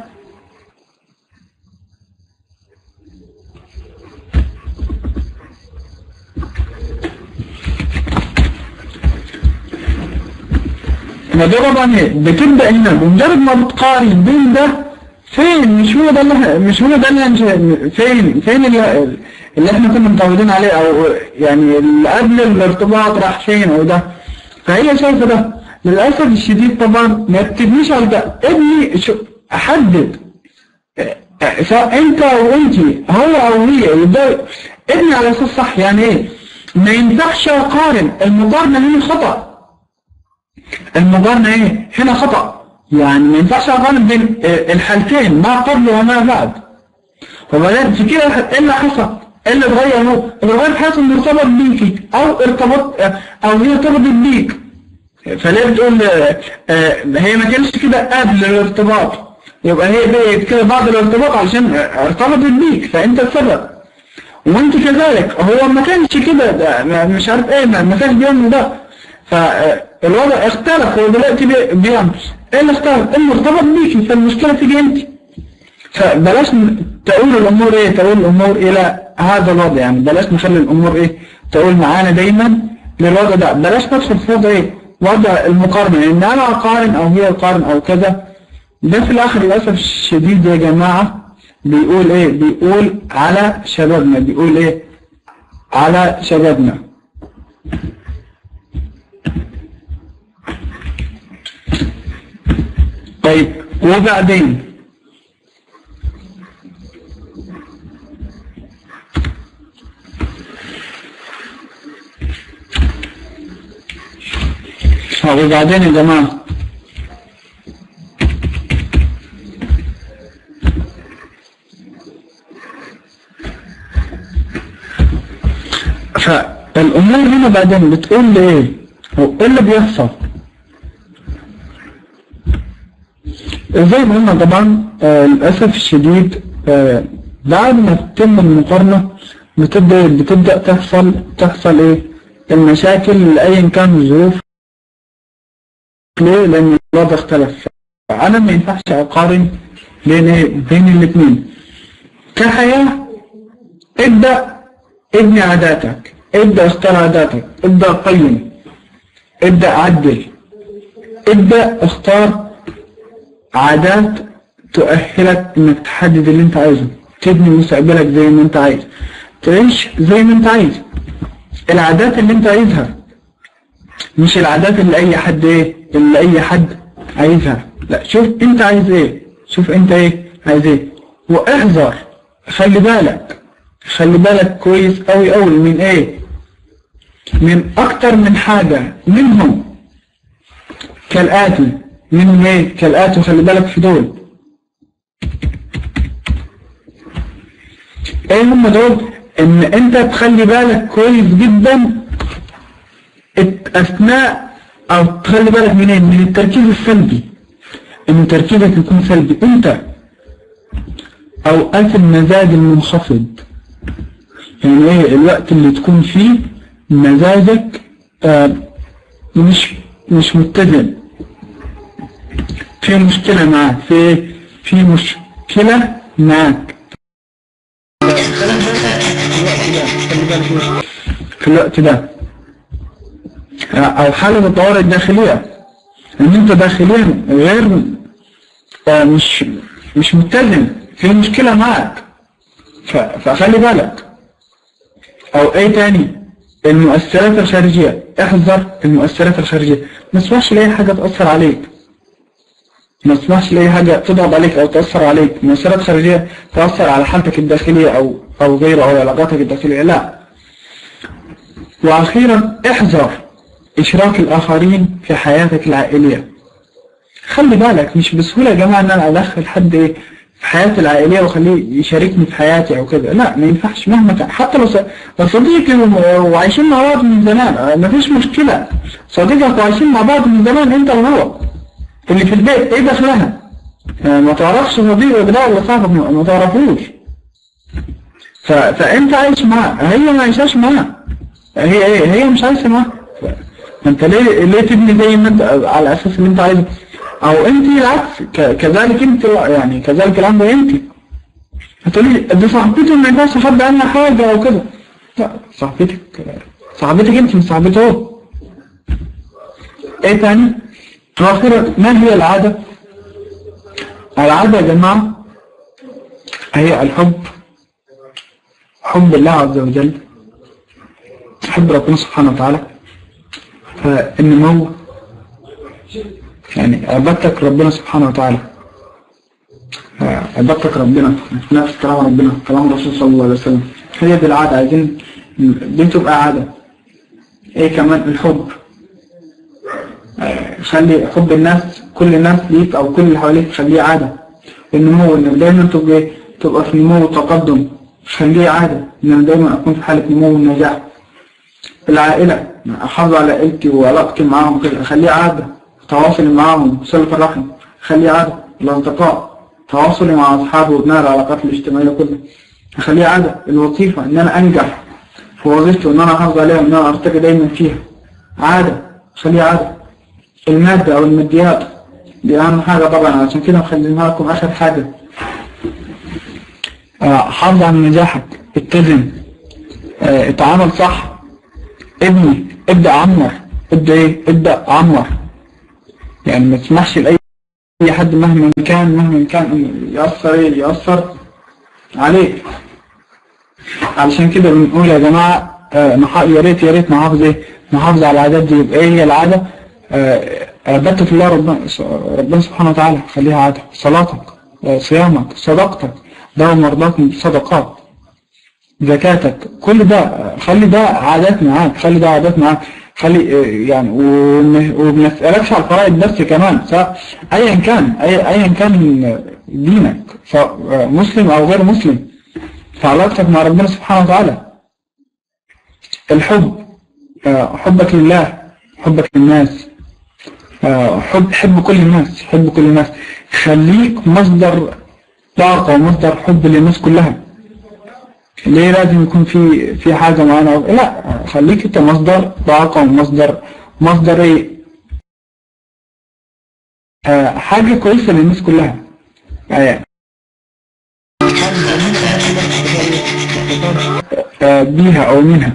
ما ده طبعا ايه بتبدا هنا بمجرد ما بتقارن بين ده فين مش هو ده اللي مش هو ده اللي إحنا- فين فين اللي, اللي احنا كنا متعودين عليه او يعني اللي قبل الارتباط راح فين او ده فهي شايفه ده للاسف الشديد طبعا ما بتبنيش على ده ابني شو احدد اه، سواء انت او انت هو او هي يبدأ ابني على اساس صح يعني ايه ما ينفعش اقارن المقارنه هنا خطأ المقارنة ايه هنا خطأ يعني ما ينفعش اقارن بين آه، الحالتين ما قبل وما بعد وبعدين في كده ايه اللي حصل ايه اللي اتغير هو اتغير حاسس انه ارتبط بيكي او ارتبط آه، او هي ارتبطت بيك فليه بتقول آه، آه، هي ما كانش كده قبل الارتباط يبقى هي بقت كده بعد الارتباط علشان آه، ارتبطت بيك فانت السبب وانت كذلك هو ما كانش كده ده ما- مش عارف ايه ما ما كانش بيعمل ده فالوضع اختلف هو دلوقتي بي- بيعمل ايه اللي اختلف؟ انه ارتبط بيكي فالمشكلة تيجي انت فبلاش ن- تقول الامور ايه تقول الامور الى هذا الوضع يعني بلاش نخلي الامور ايه تقول معانا دايما للوضع ده بلاش ندخل في وضع ايه وضع المقارنة ان انا اقارن او هي تقارن او كذا ده في الاخر للاسف الشديد يا جماعة بيقول ايه بيقول على شبابنا بيقول ايه على شبابنا طيب وبعدين ها، وبعدين يا جماعة فالأمور هنا بعدين بتقول لي ايه هو ايه اللي بيحصل زي ما قلنا طبعا آه للأسف الشديد آه بعد ما تتم المقارنة بتبدأ بتبدأ تحصل تحصل ايه المشاكل لأيا كان الظروف ليه لأن الوضع اختلف فأنا ما ينفعش أقارن بين ايه بين الاثنين كحياة ابدأ ابني عاداتك ابدأ اختار عاداتك ابدأ قيم ابدأ عدل ابدأ اختار عادات تؤهلك انك تحدد اللي انت عايزه تبني مستقبلك زي ما انت عايز تعيش زي ما انت عايز العادات اللي انت عايزها مش العادات اللي اي حد ايه اللي اي حد عايزها لا شوف انت عايز ايه شوف انت ايه عايز ايه واحذر خلي بالك خلي بالك كويس قوي قوي من ايه من اكتر من حاجة منهم كالآتي منهم ايه كالآتي وخلي بالك في دول ايه هم دول ان انت تخلي بالك كويس جدا ات- اثناء او تخلي بالك من ايه من التركيز السلبي ان تركيزك يكون سلبي انت اوقات المزاج المنخفض يعني ايه الوقت اللي تكون فيه مزاجك آه مش مش متزن في مشكلة معك في في مشكلة معك في الوقت ده او حالة الطوارئ الداخلية ان انت داخليا غير آه، مش مش متزن في مشكلة معك ف- فخلي بالك او ايه تاني المؤثرات الخارجية احذر المؤثرات الخارجية ما تسمحش لاي حاجة تأثر عليك ما تسمحش لاي حاجة تضغط عليك او تأثر عليك مؤثرات خارجية تأثر على حالتك الداخلية او او غيره او علاقاتك الداخلية لا واخيرا احذر اشراك الاخرين في حياتك العائلية خلي بالك مش بسهولة يا جماعة ان انا ادخل حد ايه في حياتي العائلية واخليه يشاركني في حياتي او كده لا ما ينفعش مهما كان حتى لو س- لو صديقي و- وعايشين مع بعض من زمان آه، ما فيش مشكلة صديقك وعايشين مع بعض من زمان انت وهو اللي في البيت ايه دخلها آه، ما تعرفش صديقك ده ولا صاحبك ما ما تعرفوش ف... فانت عايش معاه هي ما عايشاش معاه هي ايه هي مش عايشه معاه ف- انت ليه ليه تبني زي ما انت على اساس اللي انت عايزه او انت العكس ك... كذلك انت يعني كذلك الامر انت هتقولي دي صاحبتي ما ينفعش حد عنها حاجه او كده لا صاحبتك صاحبتك انت مش صاحبته هو ايه تاني واخيرا ما هي العاده العاده يا جماعه هي الحب حب الله عز وجل حب ربنا سبحانه وتعالى فالنمو يعني عبادتك ربنا سبحانه وتعالى عبادتك ربنا نفس كلام ربنا كلام الرسول صلى الله عليه وسلم هي دي العادة عايزين دي تبقى عادة ايه كمان الحب آه، خلي حب الناس كل الناس ليك او كل اللي حواليك خليه عادة النمو انك دايما تبقى تبقى في نمو وتقدم خليه عادة ان انا دايما اكون في حالة نمو ونجاح العائلة احافظ على عائلتي وعلاقتي معاهم كده اخليه عادة تواصلي معاهم صلة الرحم خليه عادة الاصدقاء تواصلي مع اصحابي وابناء العلاقات الاجتماعية كلها اخليه عادة الوظيفة ان انا انجح في وظيفتي وان انا احافظ عليها وان انا ارتقي دايما فيها عادة خليه عادة المادة او الماديات دي اهم حاجة طبعا عشان كده مخلينها لكم اخر حاجة آه، حافظ على نجاحك اتزن آه، اتعامل صح ابني ابدأ عمر ابدأ ايه ابدأ عمر يعني ما تسمحش لأي أي حد مهما كان مهما كان إنه يأثر ايه يأثر عليك علشان كده بنقول يا جماعة آه، نح- يا ريت يا ريت نحافظ ايه نحافظ على العادات دي يبقى ايه هي العادة آه، عبادتك في الله ربنا ربنا سبحانه وتعالى خليها عادة صلاتك آه، صيامك صدقتك دوام مرضاك بالصدقات زكاتك كل ده آه، خلي ده عادات معاك خلي ده عادات معاك خلي آه، يعني وما وبنسألكش على الفرائض بس كمان سواء ايا كان أي- ايا كان دينك سواء مسلم او غير مسلم في علاقتك مع ربنا سبحانه وتعالى الحب آه، حبك لله حبك للناس آه، حب حب كل الناس حب كل الناس خليك مصدر طاقة ومصدر حب للناس كلها ليه لازم يكون في في حاجة معينة أو- لا خليك انت مصدر طاقة ومصدر مصدر ايه آه، حاجة كويسة للناس كلها آه، آه، بيها او منها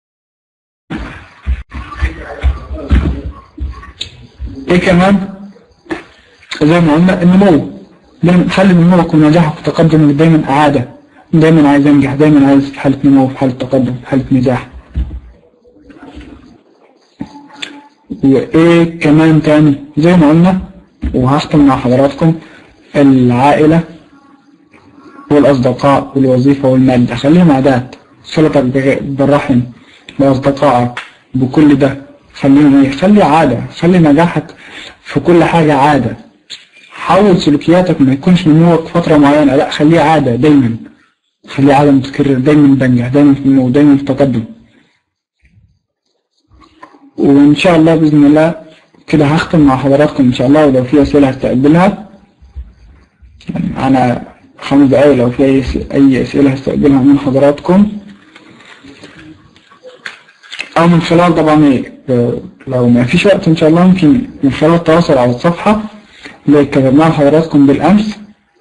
ايه كمان زي ما قلنا النمو دايما خلي نموك ونجاحك وتقدمك دايما عادة دايما عايز انجح دايما عايز في حالة نمو في حالة تقدم في حالة نجاح وايه كمان تاني زي ما قلنا وهختم مع حضراتكم العائلة والأصدقاء والوظيفة والمادة خليهم عادات صلتك بغ- بالرحم بأصدقائك بكل ده خليهم ايه خلي عادة خلي نجاحك في كل حاجة عادة حاول سلوكياتك ما يكونش نموك فترة معينة لا خليه عادة دايما خليه عادة متكرر دايما بنجح دايما في نمو دايما في تقدم وإن شاء الله بإذن الله كده هختم مع حضراتكم إن شاء الله ولو في أسئلة هستقبلها يعني أنا خمس دقايق لو في أي أس- أي أسئلة هستقبلها من حضراتكم أو من خلال طبعا إيه آه، لو ما فيش وقت إن شاء الله ممكن من خلال التواصل على الصفحة اللي كتبناها لحضراتكم بالأمس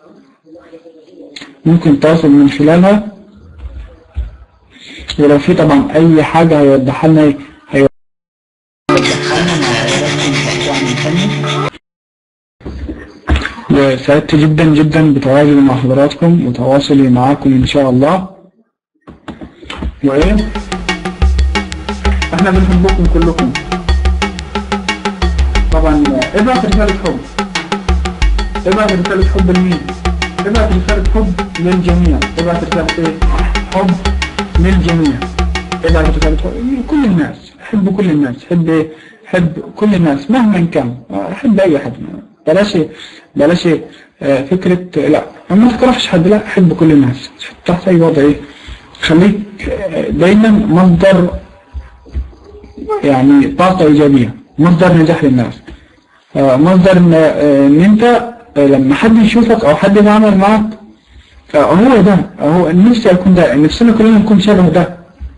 ممكن التواصل من خلالها ولو في طبعا أي حاجة هيوضحها لنا إيه، هيوضحها لنا مع حضراتكم في أسبوع من ثانية. وسعدت جدا جدا بتواجدي مع حضراتكم وتواصلي معاكم إن شاء الله وإيه احنا بنحبكم كلكم طبعا ابعت رسالة حب ابعت رسالة حب لمين ابعت رسالة حب للجميع ابعت رسالة ايه حب للجميع ابعت رسالة حب لكل الناس حب كل الناس حب ايه حب كل الناس مهما كان حب اي حد بلاش بلاش آه، فكرة لا ما تكرهش حد لا حب كل الناس تحت اي وضع ايه خليك آه، دايما مصدر يعني طاقة ايجابية مصدر نجاح للناس آه، مصدر ان آه، إن انت آه، لما حد يشوفك او حد يتعامل معك آه، هو ده هو نفسي اكون ده نفسنا كلنا نكون شبه ده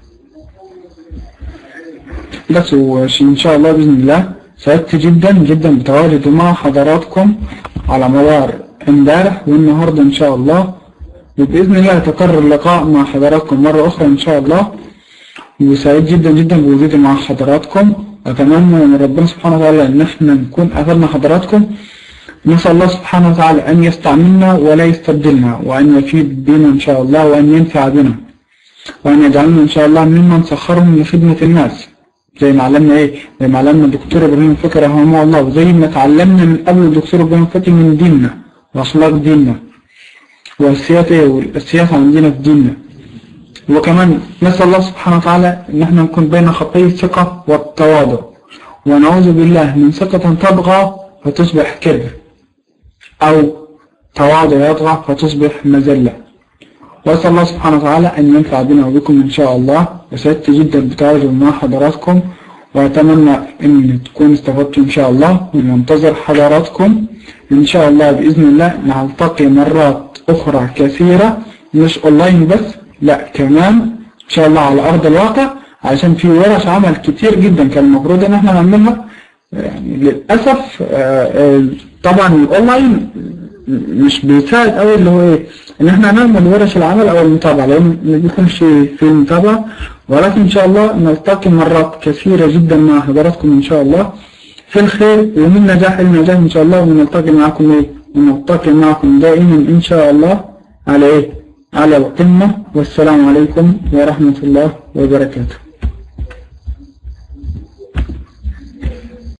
بس وإن شاء الله بإذن الله سعدت جدا جدا بتواجدي مع حضراتكم على مدار امبارح والنهاردة إن شاء الله وبإذن الله يتكرر اللقاء مع حضراتكم مرة أخرى إن شاء الله وسعيد جدا جدا بوجودي مع حضراتكم أتمنى من ربنا سبحانه وتعالى إن احنا نكون أفدنا حضراتكم نسأل الله سبحانه وتعالى أن يستعملنا ولا يستبدلنا وأن يفيد بنا إن شاء الله وأن ينفع بنا وأن يجعلنا إن شاء الله ممن سخرهم لخدمة الناس زي ما علمنا إيه زي ما علمنا الدكتور إبراهيم فكرة رحمه الله وزي ما تعلمنا من قبل الدكتور إبراهيم فكرة من ديننا وأخلاق ديننا والسياسة إيه والسياسة عندنا في ديننا وكمان نسأل الله سبحانه وتعالى إن احنا نكون بين خطي الثقة والتواضع ونعوذ بالله من ثقة تبغى فتصبح كبر أو تواضع يطغى فتصبح مذلة وأسأل الله سبحانه وتعالى أن ينفع بنا وبكم إن شاء الله وسعدت جدا بتواجد مع حضراتكم وأتمنى أن تكونوا استفدتوا إن شاء الله ومنتظر حضراتكم إن شاء الله بإذن الله نلتقي مرات أخرى كثيرة مش أونلاين بس لا كمان إن شاء الله على أرض الواقع عشان في ورش عمل كتير جدا كان المفروض إن احنا نعملها يعني للأسف آه، آه، طبعا الأونلاين مش بيساعد قوي اللي هو ايه ان احنا نعمل ورش العمل او المتابعة لان ما بيكونش في المتابعة ولكن ان شاء الله نلتقي مرات كثيرة جدا مع حضراتكم ان شاء الله في الخير ومن نجاح النجاح ان شاء الله ونلتقي معكم ايه ونلتقي معكم دائما ان شاء الله على ايه على القمة والسلام عليكم ورحمة الله وبركاته